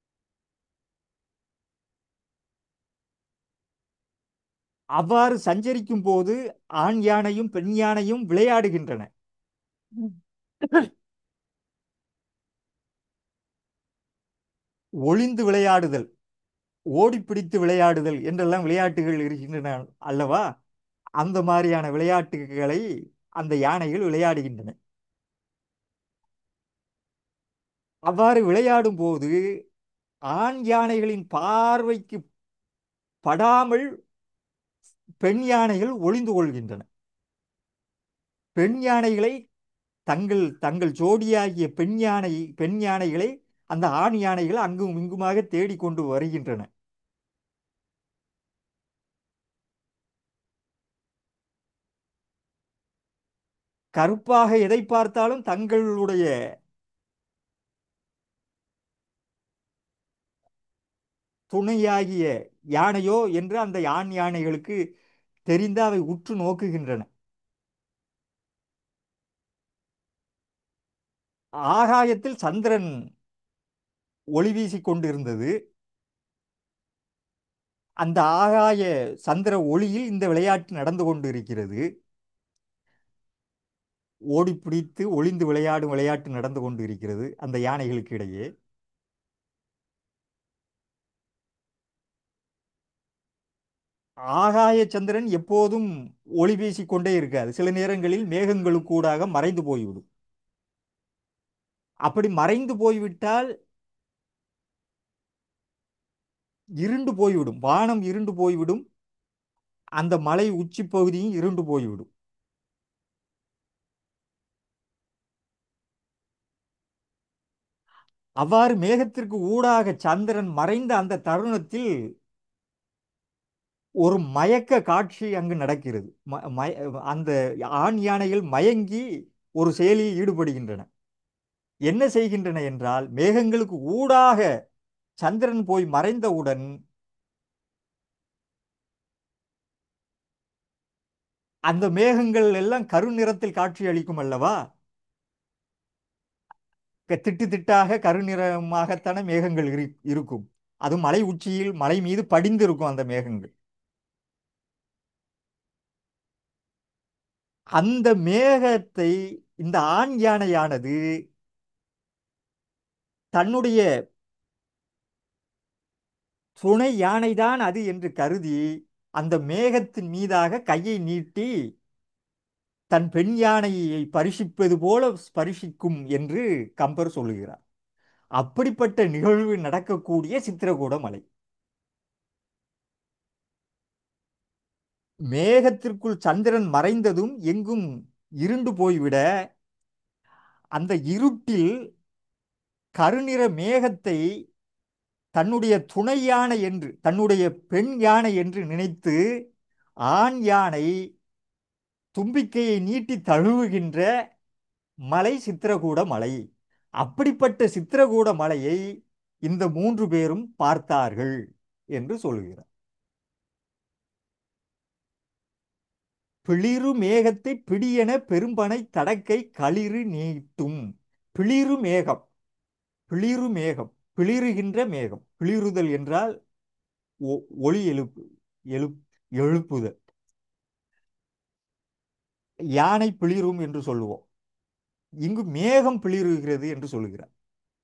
அவ்வாறு சஞ்சரிக்கும் போது ஆண் யானையும் பெண் யானையும் விளையாடுகின்றன ஒளிந்து விளையாடுதல் ஓடிப்பிடித்து விளையாடுதல் என்றெல்லாம் விளையாட்டுகள் இருக்கின்றன அல்லவா அந்த மாதிரியான விளையாட்டுகளை அந்த யானைகள் விளையாடுகின்றன அவ்வாறு விளையாடும் போது ஆண் யானைகளின் பார்வைக்கு படாமல் பெண் யானைகள் ஒளிந்து கொள்கின்றன பெண் யானைகளை தங்கள் தங்கள் ஜோடியாகிய பெண் யானை பெண் யானைகளை அந்த ஆண் யானைகள் அங்கும் இங்குமாக தேடிக்கொண்டு வருகின்றன கருப்பாக எதை பார்த்தாலும் தங்களுடைய துணையாகிய யானையோ என்று அந்த ஆண் யானைகளுக்கு தெரிந்து அவை உற்று நோக்குகின்றன ஆகாயத்தில் சந்திரன் ஒளி வீசிக் கொண்டிருந்தது அந்த ஆகாய சந்திர ஒளியில் இந்த விளையாட்டு நடந்து கொண்டிருக்கிறது ஓடி பிடித்து ஒளிந்து விளையாடும் விளையாட்டு நடந்து கொண்டிருக்கிறது அந்த யானைகளுக்கு இடையே ஆகாய சந்திரன் எப்போதும் ஒளி வீசிக் கொண்டே இருக்காது சில நேரங்களில் மேகங்களுக்கூடாக மறைந்து போய்விடும் அப்படி மறைந்து போய்விட்டால் இருண்டு போய்விடும் வானம் இருண்டு போய்விடும் அந்த மலை உச்சி பகுதியும் இருண்டு போய்விடும் அவ்வாறு மேகத்திற்கு ஊடாக சந்திரன் மறைந்த அந்த தருணத்தில் ஒரு மயக்க காட்சி அங்கு நடக்கிறது ம- மய- அந்த ஆண் யானைகள் மயங்கி ஒரு செயலில் ஈடுபடுகின்றன என்ன செய்கின்றன என்றால் மேகங்களுக்கு ஊடாக சந்திரன் போய் மறைந்தவுடன் அந்த மேகங்கள் எல்லாம் கருநிறத்தில் காட்சி அளிக்கும் அல்லவா க- திட்டு திட்டாக கருநிறமாகத்தானே மேகங்கள் இரு- இருக்கும் அது மலை உச்சியில் மலை மீது படிந்திருக்கும் அந்த மேகங்கள் அந்த மேகத்தை இந்த ஆண் யானையானது தன்னுடைய துணை யானைதான் அது என்று கருதி அந்த மேகத்தின் மீதாக கையை நீட்டி தன் பெண் யானையை பரிசிப்பது போல ஸ்பரிசிக்கும் என்று கம்பர் சொல்லுகிறார் அப்படிப்பட்ட நிகழ்வு நடக்கக்கூடிய சித்திரகூட மலை மேகத்திற்குள் சந்திரன் மறைந்ததும் எங்கும் இருண்டு போய்விட அந்த இருட்டில் கருநிற மேகத்தை தன்னுடைய துணை யானை என்று தன்னுடைய பெண் யானை என்று நினைத்து ஆண் யானை தும்பிக்கையை நீட்டி தழுவுகின்ற மலை சித்திரகூட மலை அப்படிப்பட்ட சித்திரகூட மலையை இந்த மூன்று பேரும் பார்த்தார்கள் என்று சொல்கிறார் பிளிரு மேகத்தை பிடியென பெரும்பனை தடக்கை களிறு நீட்டும் பிளிரு மேகம் பிளிரு மேகம் பிளிருகின்ற மேகம் பிளிருதல் என்றால் ஒ- ஒளி எழுப்பு எழுப் எழுப்புதல் யானை பிளிரும் என்று சொல்லுவோம் இங்கு மேகம் பிளிருகிறது என்று சொல்லுகிறார்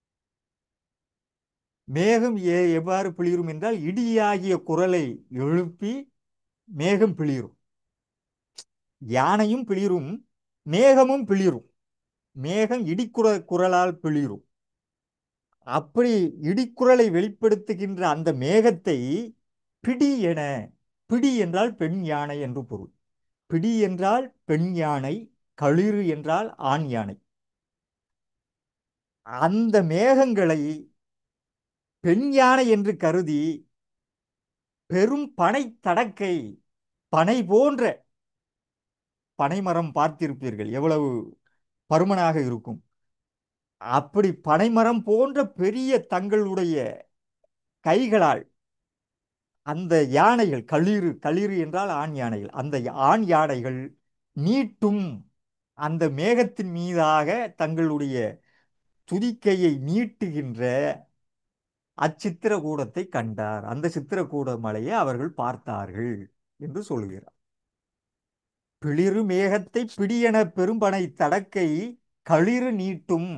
மேகம் ஏ எவ்வாறு பிளிரும் என்றால் இடியாகிய குரலை எழுப்பி மேகம் பிளிரும் யானையும் பிளிரும் மேகமும் பிளிரும் மேகம் இடிக்குற குரலால் பிளிரும் அப்படி இடிக்குரலை வெளிப்படுத்துகின்ற அந்த மேகத்தை பிடி என பிடி என்றால் பெண் யானை என்று பொருள் பிடி என்றால் பெண் யானை களிறு என்றால் ஆண் யானை அந்த மேகங்களை பெண் யானை என்று கருதி பெரும் பனை தடக்கை பனை போன்ற பனைமரம் பார்த்திருப்பீர்கள் எவ்வளவு பருமனாக இருக்கும் அப்படி பனைமரம் போன்ற பெரிய தங்களுடைய கைகளால் அந்த யானைகள் களிறு களிறு என்றால் ஆண் யானைகள் அந்த ஆண் யானைகள் நீட்டும் அந்த மேகத்தின் மீதாக தங்களுடைய துதிக்கையை நீட்டுகின்ற அச்சித்திரகூடத்தை கண்டார் அந்த சித்திரகூட மலையை அவர்கள் பார்த்தார்கள் என்று சொல்கிறார் பிளிரு மேகத்தை பிடியென பெரும்பனை தடக்கை களிறு நீட்டும்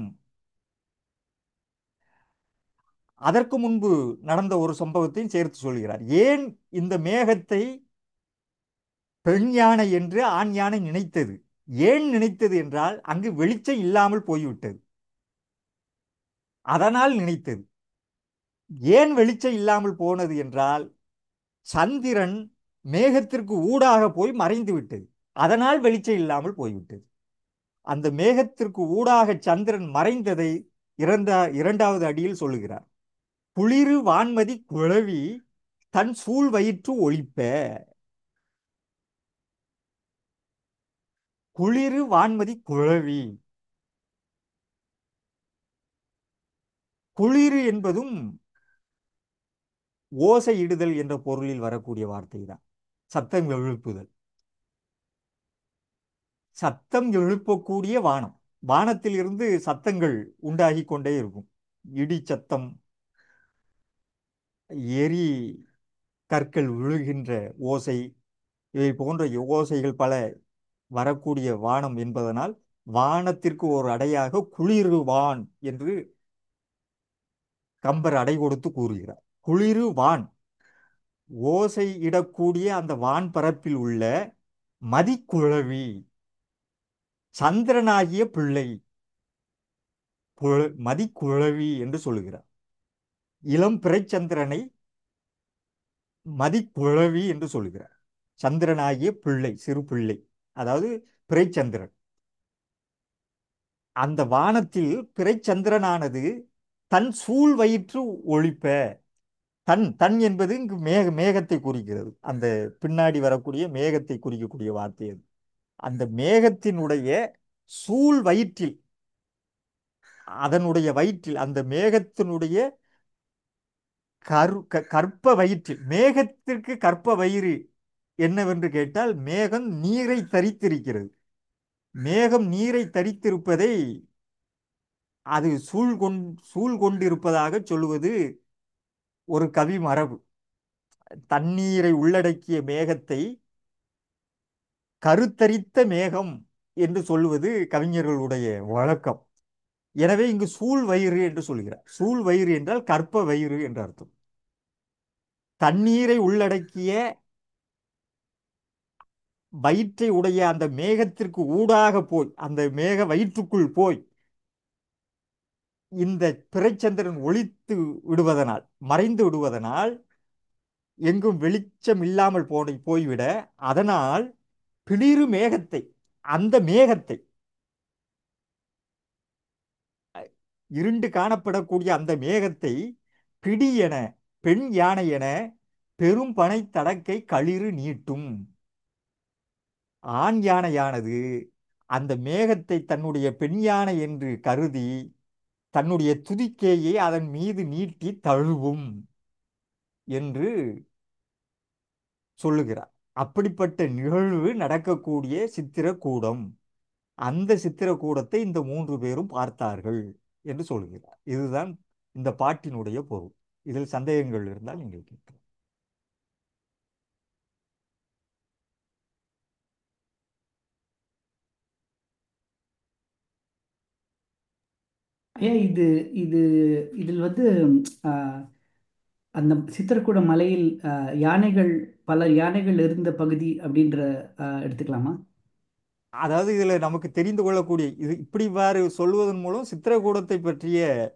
அதற்கு முன்பு நடந்த ஒரு சம்பவத்தையும் சேர்த்து சொல்கிறார் ஏன் இந்த மேகத்தை பெண் யானை என்று ஆண் யானை நினைத்தது ஏன் நினைத்தது என்றால் அங்கு வெளிச்சம் இல்லாமல் போய்விட்டது அதனால் நினைத்தது ஏன் வெளிச்சம் இல்லாமல் போனது என்றால் சந்திரன் மேகத்திற்கு ஊடாக போய் மறைந்து விட்டது அதனால் வெளிச்சம் இல்லாமல் போய்விட்டது அந்த மேகத்திற்கு ஊடாக சந்திரன் மறைந்ததை இரண்டா இரண்டாவது அடியில் சொல்லுகிறார் குளிரு வான்மதி குழவி தன் சூழ் வயிற்று ஒழிப்ப குளிரு வான்மதி குழவி குளிரு என்பதும் ஓசையிடுதல் என்ற பொருளில் வரக்கூடிய வார்த்தை தான் சத்தம் எழுப்புதல் சத்தம் எழுப்பக்கூடிய வானம் வானத்தில் இருந்து சத்தங்கள் உண்டாகி கொண்டே இருக்கும் இடி சத்தம் எரி கற்கள் விழுகின்ற ஓசை இவை போன்ற ஓசைகள் பல வரக்கூடிய வானம் என்பதனால் வானத்திற்கு ஒரு அடையாக குளிரு வான் என்று கம்பர் அடை கொடுத்து கூறுகிறார் குளிரு வான் ஓசை இடக்கூடிய அந்த வான் பரப்பில் உள்ள மதிக்குழவி சந்திரனாகிய பிள்ளை குழ- மதிக்குழவி என்று சொல்லுகிறார் இளம் பிறைச்சந்திரனை மதிக்குழவி என்று சொல்லுகிறார் சந்திரனாகிய பிள்ளை சிறு பிள்ளை அதாவது பிறைச்சந்திரன் அந்த வானத்தில் பிறைச்சந்திரனானது தன் சூழ் வயிற்று ஒழிப்ப தன் தன் என்பது இங்கு மேக மேகத்தை குறிக்கிறது அந்த பின்னாடி வரக்கூடிய மேகத்தை குறிக்கக்கூடிய வார்த்தை அது அந்த மேகத்தினுடைய சூழ் வயிற்றில் அதனுடைய வயிற்றில் அந்த மேகத்தினுடைய கரு க- கற்ப வயிற்றில் மேகத்திற்கு கற்ப வயிறு என்னவென்று கேட்டால் மேகம் நீரை தரித்திருக்கிறது மேகம் நீரை தரித்திருப்பதை அது சூழ் கொண் சூழ் கொண்டிருப்பதாக சொல்லுவது ஒரு கவி மரபு தண்ணீரை உள்ளடக்கிய மேகத்தை கருத்தரித்த மேகம் என்று சொல்லுவது கவிஞர்களுடைய வழக்கம் எனவே இங்கு சூழ் வயிறு என்று சொல்கிறார் சூழ் வயிறு என்றால் கற்ப வயிறு என்று அர்த்தம் தண்ணீரை உள்ளடக்கிய வயிற்றை உடைய அந்த மேகத்திற்கு ஊடாக போய் அந்த மேக வயிற்றுக்குள் போய் இந்த பிறைச்சந்திரன் ஒளித்து விடுவதனால் மறைந்து விடுவதனால் எங்கும் வெளிச்சம் இல்லாமல் போன போய்விட அதனால் பிளிரு மேகத்தை அந்த மேகத்தை இருண்டு காணப்படக்கூடிய அந்த மேகத்தை பிடி என பெண் யானை என பெரும் பனை தடக்கை களிறு நீட்டும் ஆண் யானையானது அந்த மேகத்தை தன்னுடைய பெண் யானை என்று கருதி தன்னுடைய துதிக்கையை அதன் மீது நீட்டி தழுவும் என்று சொல்லுகிறார் அப்படிப்பட்ட நிகழ்வு நடக்கக்கூடிய சித்திரக்கூடம் அந்த சித்திரக்கூடத்தை இந்த மூன்று பேரும் பார்த்தார்கள் என்று சொல்கிறார் இதுதான் இந்த பாட்டினுடைய பொருள் இதில் சந்தேகங்கள் இருந்தால் நீங்கள் கேட்கலாம்
ஐயா இது இது இதில் வந்து ஆஹ், அந்த சித்திரக்கூட மலையில் ஆஹ், யானைகள் பல யானைகள் இருந்த பகுதி அப்படின்ற ஆஹ், எடுத்துக்கலாமா
அதாவது இதில் நமக்கு தெரிந்து கொள்ளக்கூடிய இது இப்படி இவ்வாறு சொல்வதன் மூலம் சித்திரக்கூடத்தை பற்றிய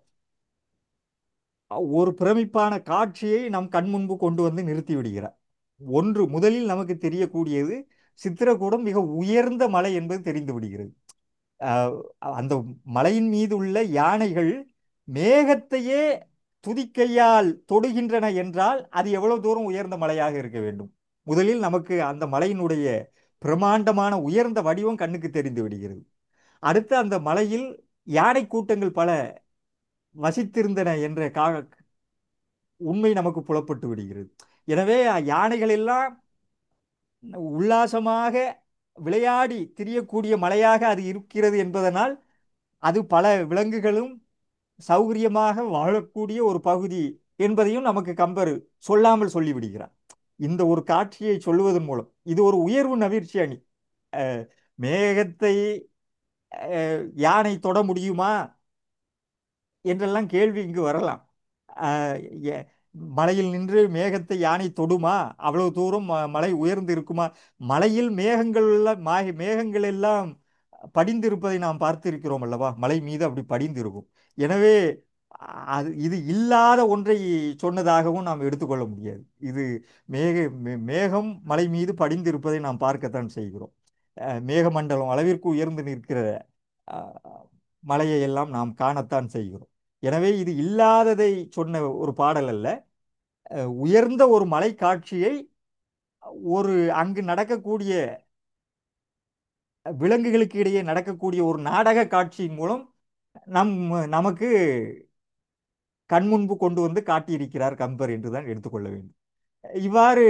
ஒரு பிரமிப்பான காட்சியை நம் கண் முன்பு கொண்டு வந்து நிறுத்தி விடுகிறார் ஒன்று முதலில் நமக்கு தெரியக்கூடியது சித்திரக்கூடம் மிக உயர்ந்த மலை என்பது தெரிந்து விடுகிறது ஆஹ் அந்த மலையின் மீது உள்ள யானைகள் மேகத்தையே துதிக்கையால் தொடுகின்றன என்றால் அது எவ்வளவு தூரம் உயர்ந்த மலையாக இருக்க வேண்டும் முதலில் நமக்கு அந்த மலையினுடைய பிரமாண்டமான உயர்ந்த வடிவம் கண்ணுக்கு தெரிந்து விடுகிறது அடுத்து அந்த மலையில் யானை கூட்டங்கள் பல வசித்திருந்தன என்ற கா உண்மை நமக்கு புலப்பட்டு விடுகிறது எனவே யானைகள் எல்லாம் உல்லாசமாக விளையாடி திரியக்கூடிய மலையாக அது இருக்கிறது என்பதனால் அது பல விலங்குகளும் சௌகரியமாக வாழக்கூடிய ஒரு பகுதி என்பதையும் நமக்கு கம்பர் சொல்லாமல் சொல்லிவிடுகிறார் இந்த ஒரு காட்சியை சொல்லுவதன் மூலம் இது ஒரு உயர்வு நவிர்ச்சி அணி அஹ், மேகத்தை அஹ், யானை தொட முடியுமா என்றெல்லாம் கேள்வி இங்கு வரலாம் ஆஹ் எ- மலையில் நின்று மேகத்தை யானை தொடுமா அவ்வளவு தூரம் ம- மலை உயர்ந்து இருக்குமா மலையில் மேகங்கள் எல்லாம் மா- மேகங்கள் எல்லாம் படிந்திருப்பதை நாம் பார்த்திருக்கிறோம் அல்லவா மலை மீது அப்படி படிந்திருக்கும் எனவே அது இது இல்லாத ஒன்றை சொன்னதாகவும் நாம் எடுத்துக்கொள்ள முடியாது இது மேக மே- மேகம் மலை மீது படிந்திருப்பதை நாம் பார்க்கத்தான் செய்கிறோம் அஹ் மேகமண்டலம் அளவிற்கு உயர்ந்து நிற்கிற அஹ், மலையை எல்லாம் நாம் காணத்தான் செய்கிறோம் எனவே இது இல்லாததை சொன்ன ஒரு பாடல் அல்ல அஹ், உயர்ந்த ஒரு மலை காட்சியை ஒரு அங்கு நடக்கக்கூடிய விலங்குகளுக்கு இடையே நடக்கக்கூடிய ஒரு நாடக காட்சியின் மூலம் நம் நமக்கு கண் முன்பு கொண்டு வந்து காட்டியிருக்கிறார் கம்பர் என்றுதான் எடுத்துக்கொள்ள வேண்டும் இவ்வாறு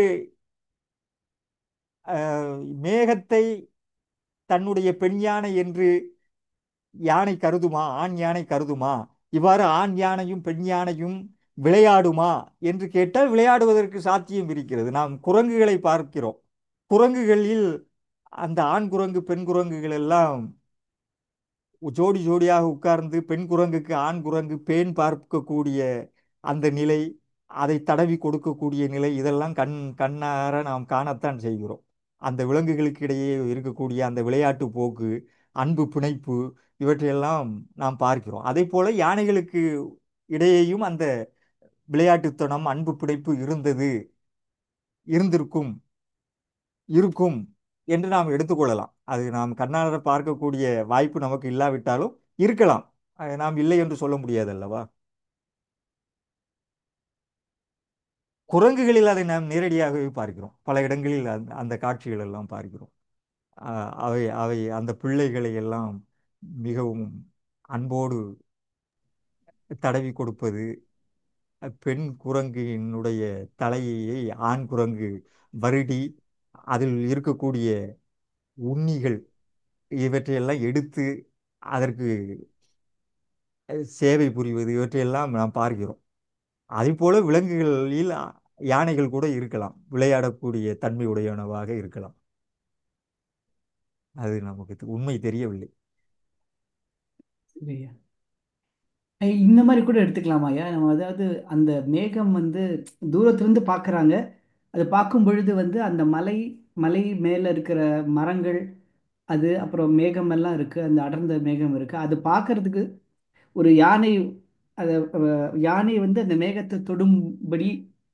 அஹ், மேகத்தை தன்னுடைய பெண் யானை என்று யானை கருதுமா ஆண் யானை கருதுமா இவ்வாறு ஆண் யானையும் பெண் யானையும் விளையாடுமா என்று கேட்டால் விளையாடுவதற்கு சாத்தியம் இருக்கிறது நாம் குரங்குகளை பார்க்கிறோம் குரங்குகளில் அந்த ஆண் குரங்கு பெண் குரங்குகள் எல்லாம் ஜோடி ஜோடியாக உட்கார்ந்து பெண் குரங்குக்கு ஆண் குரங்கு பேன் பார்க்கக்கூடிய அந்த நிலை அதை தடவி கொடுக்கக்கூடிய நிலை இதெல்லாம் கண் கண்ணார நாம் காணத்தான் செய்கிறோம் அந்த விலங்குகளுக்கு இடையே இருக்கக்கூடிய அந்த விளையாட்டு போக்கு அன்பு பிணைப்பு இவற்றையெல்லாம் நாம் பார்க்கிறோம் அதே போல யானைகளுக்கு இடையேயும் அந்த விளையாட்டுத்தனம் அன்பு பிணைப்பு இருந்தது இருந்திருக்கும் இருக்கும் என்று நாம் எடுத்துக்கொள்ளலாம் அது நாம் கண்ணார பார்க்கக்கூடிய வாய்ப்பு நமக்கு இல்லாவிட்டாலும் இருக்கலாம் அது நாம் இல்லை என்று சொல்ல முடியாது அல்லவா குரங்குகளில் அதை நாம் நேரடியாகவே பார்க்கிறோம் பல இடங்களில் அந்த அந்த காட்சிகள் எல்லாம் பார்க்கிறோம் ஆஹ் அவை அவை அந்த பிள்ளைகளை எல்லாம் மிகவும் அன்போடு தடவி கொடுப்பது பெண் குரங்கினுடைய தலையை ஆண் குரங்கு வருடி அதில் இருக்கக்கூடிய உண்ணிகள் இவற்றையெல்லாம் எடுத்து அதற்கு சேவை புரிவது இவற்றையெல்லாம் நாம் பார்க்கிறோம் அதேபோல விலங்குகளில் யானைகள் கூட இருக்கலாம் விளையாடக்கூடிய தன்மை உடையனவாக இருக்கலாம் அது நமக்கு உண்மை தெரியவில்லை
சரியா ஐ- இந்த மாதிரி கூட எடுத்துக்கலாமா ஐயா நம்ம அதாவது அந்த மேகம் வந்து தூரத்துலேருந்து பார்க்குறாங்க அது பார்க்கும் பொழுது வந்து அந்த மலை மலை மேலே இருக்கிற மரங்கள் அது அப்புறம் மேகம் எல்லாம் இருக்குது அந்த அடர்ந்த மேகம் இருக்குது அது பார்க்கறதுக்கு ஒரு யானை அதை அஹ், யானை வந்து அந்த மேகத்தை தொடும்படி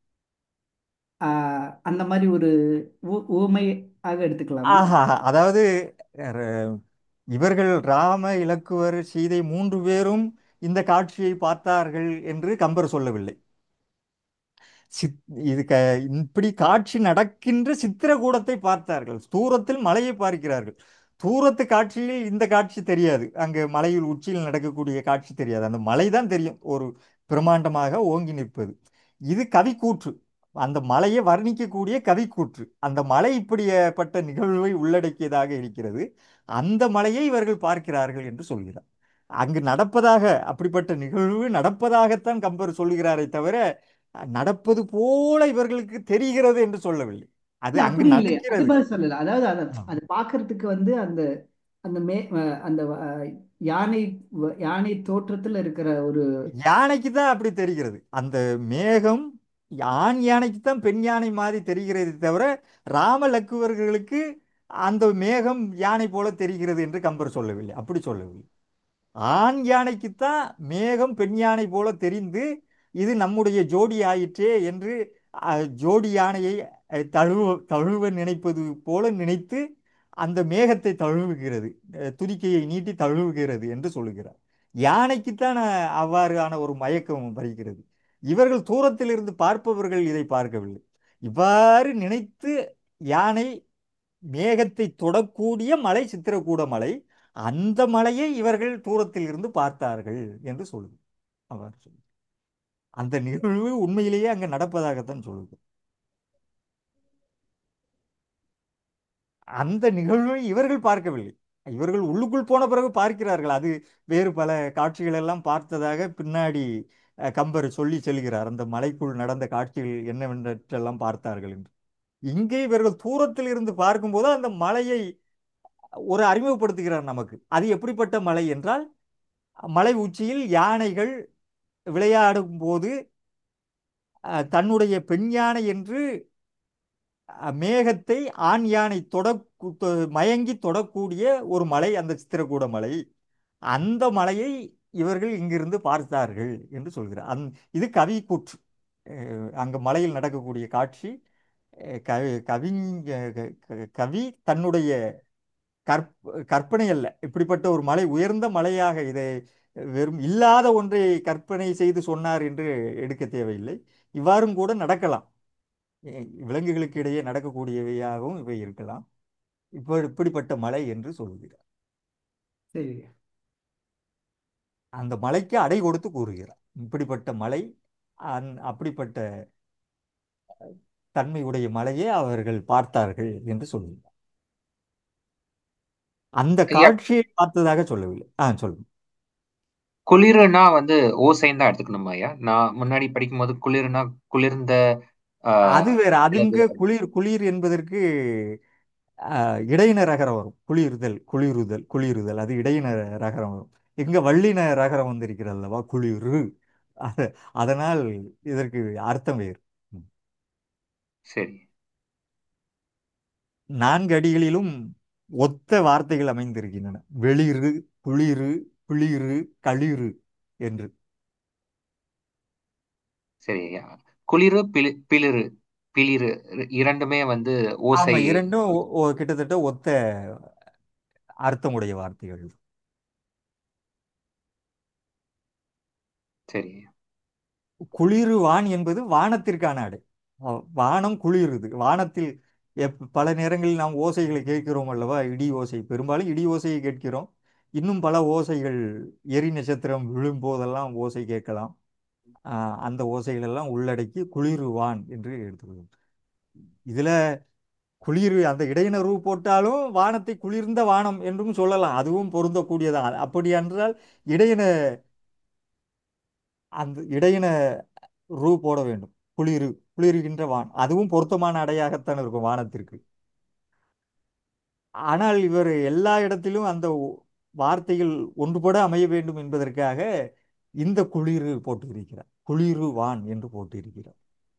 ஆஹ், அந்த மாதிரி ஒரு ஊ- ஊமையாக எடுத்துக்கலாமா
ஆஹா அதாவது அஹ், இவர்கள் ராம இலக்குவர் சீதை மூன்று பேரும் இந்த காட்சியை பார்த்தார்கள் என்று கம்பர் சொல்லவில்லை சித் இது க இப்படி காட்சி நடக்கின்ற சித்திரக்கூடத்தை பார்த்தார்கள் தூரத்தில் மலையை பார்க்கிறார்கள் தூரத்து காட்சியில் இந்த காட்சி தெரியாது அங்கு மலையில் உச்சியில் நடக்கக்கூடிய காட்சி தெரியாது அந்த மலை தான் தெரியும் ஒரு பிரம்மாண்டமாக ஓங்கி நிற்பது இது கவிக்கூற்று அந்த மலையை வர்ணிக்கக்கூடிய கவிக்கூற்று அந்த மலை இப்படிப்பட்ட நிகழ்வை உள்ளடக்கியதாக இருக்கிறது அந்த மலையை இவர்கள் பார்க்கிறார்கள் என்று சொல்கிறார் அங்கு நடப்பதாக அப்படிப்பட்ட நிகழ்வு நடப்பதாகத்தான் கம்பர் சொல்லுகிறாரே தவிர நடப்பது போல இவர்களுக்கு தெரிகிறது என்று சொல்லவில்லை அது
இல்ல
அங்கு
அப்படி இல்லையே அது
நடக்கிறது
மாதிரி சொல்லல அதாவது அதை
ஆ.
அது பார்க்கறதுக்கு வந்து அந்த அந்த மே அஹ் அந்த அஹ், யானை வ- யானை தோற்றத்துல இருக்கிற ஒரு
யானைக்கு தான் அப்படி தெரிகிறது அந்த மேகம் ஆண் யானைக்கு தான் பெண் யானை மாதிரி தெரிகிறது தவிர ராம லக்குவர்களுக்கு அந்த மேகம் யானை போல தெரிகிறது என்று கம்பர் சொல்லவில்லை அப்படி சொல்லவில்லை ஆண் யானைக்குத்தான் மேகம் பெண் யானை போல தெரிந்து இது நம்முடைய ஜோடி ஆயிற்றே என்று அஹ், ஜோடி யானையை அஹ், தழுவ தழுவ நினைப்பது போல நினைத்து அந்த மேகத்தை தழுவுகிறது அஹ், துதிக்கையை நீட்டி தழுவுகிறது என்று சொல்லுகிறார் யானைக்குத்தான் அஹ், அவ்வாறான ஒரு மயக்கம் வருகிறது இவர்கள் தூரத்தில் இருந்து பார்ப்பவர்கள் இதை பார்க்கவில்லை இவ்வாறு நினைத்து யானை மேகத்தை தொடக்கூடிய மலை சித்திரக்கூட மலை அந்த மலையை இவர்கள் தூரத்தில் இருந்து பார்த்தார்கள் என்று சொல்லுது அவர் சொல்லு அந்த நிகழ்வு உண்மையிலேயே அங்க நடப்பதாகத்தான் சொல்லுது அந்த நிகழ்வை இவர்கள் பார்க்கவில்லை இவர்கள் உள்ளுக்குள் போன பிறகு பார்க்கிறார்கள் அது வேறு பல காட்சிகள் எல்லாம் பார்த்ததாக பின்னாடி அஹ், கம்பர் சொல்லி செல்கிறார் அந்த மலைக்குள் நடந்த காட்சிகள் என்னவென்றெல்லாம் பார்த்தார்கள் என்று இங்கே இவர்கள் தூரத்தில் இருந்து பார்க்கும்போது அந்த மலையை ஒரு அறிமுகப்படுத்துகிறார் நமக்கு அது எப்படிப்பட்ட மலை என்றால் மலை உச்சியில் யானைகள் விளையாடும் போது அஹ், தன்னுடைய பெண் யானை என்று அஹ், மேகத்தை ஆண் யானை தொட மயங்கி தொடக்கூடிய ஒரு மலை அந்த சித்திரக்கூட மலை அந்த மலையை இவர்கள் இங்கிருந்து பார்த்தார்கள் என்று சொல்கிறார் அந் இது கவி கூற்று அஹ், அங்கு மலையில் நடக்கக்கூடிய காட்சி அஹ், கவி கவி கவி தன்னுடைய கற்ப கற்பனை அல்ல இப்படிப்பட்ட ஒரு மலை உயர்ந்த மலையாக இதை வெறும் இல்லாத ஒன்றை கற்பனை செய்து சொன்னார் என்று எடுக்க தேவையில்லை இவ்வாறும் கூட நடக்கலாம் எ- விலங்குகளுக்கு இடையே நடக்கக்கூடியவையாகவும் இவை இருக்கலாம் இப்போ இப்படிப்பட்ட மலை என்று சொல்கிறார்
சரிங்க
அந்த மலைக்கு அடை கொடுத்து கூறுகிறார் இப்படிப்பட்ட மலை அந் அப்படிப்பட்ட தன்மையுடைய மலையை அவர்கள் பார்த்தார்கள் என்று சொல்கிறார் அந்த
ஐயா
காட்சியை பார்த்ததாக சொல்லவில்லை ஆ சொல்லுங்க
குளிர்னா வந்து ஓசைன்னு தான் எடுத்துக்கணுமா ஐயா நான் முன்னாடி படிக்கும்போது குளிர்னா குளிர்ந்த
அது
ஆஹ்
வேற அது
அல்லது
இங்க குளிர் குளிர் என்பதற்கு ஆஹ், இடையின ரகரம் வரும் குளிர்தல் குளிருதல் குளிருதல் அது இடையின ரகரம் வரும் இங்க வல்லின ரகரம் வந்திருக்கிறது அல்லவா குளிரு அது அதனால் இதற்கு அர்த்தம் வேறு ம்.
சரி
நான்கு அடிகளிலும் ஒத்த வார்த்தைகள் அமைந்திருக்கின்றன வெளிறு குளிரு பிளிரு களிறு என்று
சரி ஐயா குளிரு பிளி பிளிரு பிளிரு இரண்டுமே வந்து ஓசை
ஆமா இரண்டும் ஒ- ஒ- கிட்டத்தட்ட ஒத்த அர்த்தமுடைய வார்த்தைகள்
சரி
குளிரு வான் என்பது வானத்திற்கான அடை வா- வானம் குளிருது வானத்தில் எப் பல நேரங்களில் நாம் ஓசைகளை கேட்கிறோம் அல்லவா இடி ஓசை பெரும்பாலும் இடி ஓசையை கேட்கிறோம் இன்னும் பல ஓசைகள் எரி நட்சத்திரம் விழும்போதெல்லாம் ஓசை கேட்கலாம் ஆஹ் அந்த ஓசைகள் எல்லாம் உள்ளடக்கி குளிரு வான் என்று எடுத்துக்கொள்ளும் இதுல குளிர் அந்த இடையின ரூ போட்டாலும் வானத்தை குளிர்ந்த வானம் என்றும் சொல்லலாம் அதுவும் பொருந்தக்கூடியதான் அப்படி என்றால் இடையின அந்த இடையின ரூ போட வேண்டும் குளிரு குளிர்கின்ற வான் அதுவும் பொருத்தமான அடையாகத்தான் இருக்கும் வானத்திற்கு ஆனால் இவர் எல்லா இடத்திலும் அந்த ஒ- வார்த்தைகள் ஒன்றுபட அமைய வேண்டும் என்பதற்காக இந்த குளிரு போட்டிருக்கிறார் குளிரு வான் என்று போட்டிருக்கிறார்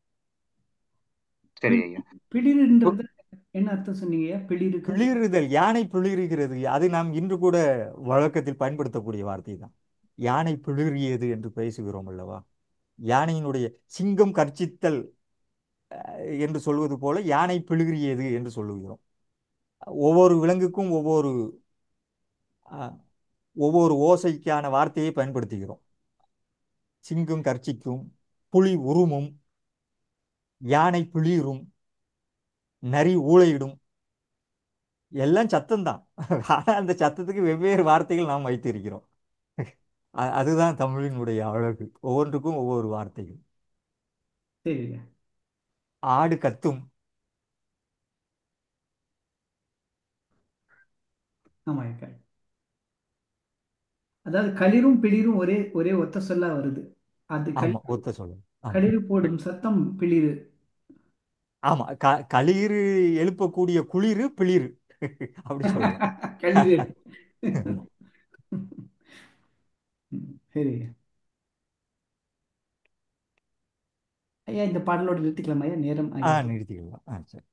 சரி ஐயா
பிளிருன்றது என்ன அர்த்தம் சொன்னீங்கய்யா பிளிருக்கு
பிளிறுதல் யானை பிளிறுகிறது அது நாம் இன்று கூட வழக்கத்தில் பயன்படுத்தக்கூடிய வார்த்தை தான் யானை பிளிறியது என்று பேசுகிறோம் அல்லவா யானையினுடைய சிங்கம் கர்ச்சித்தல் அஹ், என்று சொல்வது போல யானை பிளிறியது என்று சொல்லுகிறோம் ஒவ்வொரு விலங்குக்கும் ஒவ்வொரு அஹ், ஒவ்வொரு ஓசைக்கான வார்த்தையை பயன்படுத்துகிறோம் சிங்கம் கர்ச்சிக்கும் புலி உருமும் யானை பிளிரும் நரி ஊளையிடும் எல்லாம் சத்தம்தான் ஆனால் அந்த சத்தத்துக்கு வெவ்வேறு வார்த்தைகள் நாம் வைத்திருக்கிறோம் அ- அதுதான் தமிழினுடைய அழகு ஒவ்வொன்றுக்கும் ஒவ்வொரு வார்த்தைகள்
சரிங்க
ஆடு கத்தும்
ஆமா அக்கா அதாவது களிரும் பிளிரும் ஒரே ஒரே ஒத்த சொல்லா வருது அது களி
ஆமா ஒத்த சொல்லு ஆமா
களிறு போடும் சத்தம் பிளிரு
ஆமா க களிறு எழுப்பக்கூடிய குளிரு பிளிரு அப்படி சொல்லலாம்
களிறு
ஆமா.
ம், சரி ஐயா இந்த பாடலோட நிறுத்திக்கலாமா ஐயா நேரம்
ஆ
ஆகிவிட்டது
நிறுத்திக்கலாம் ஆ சரி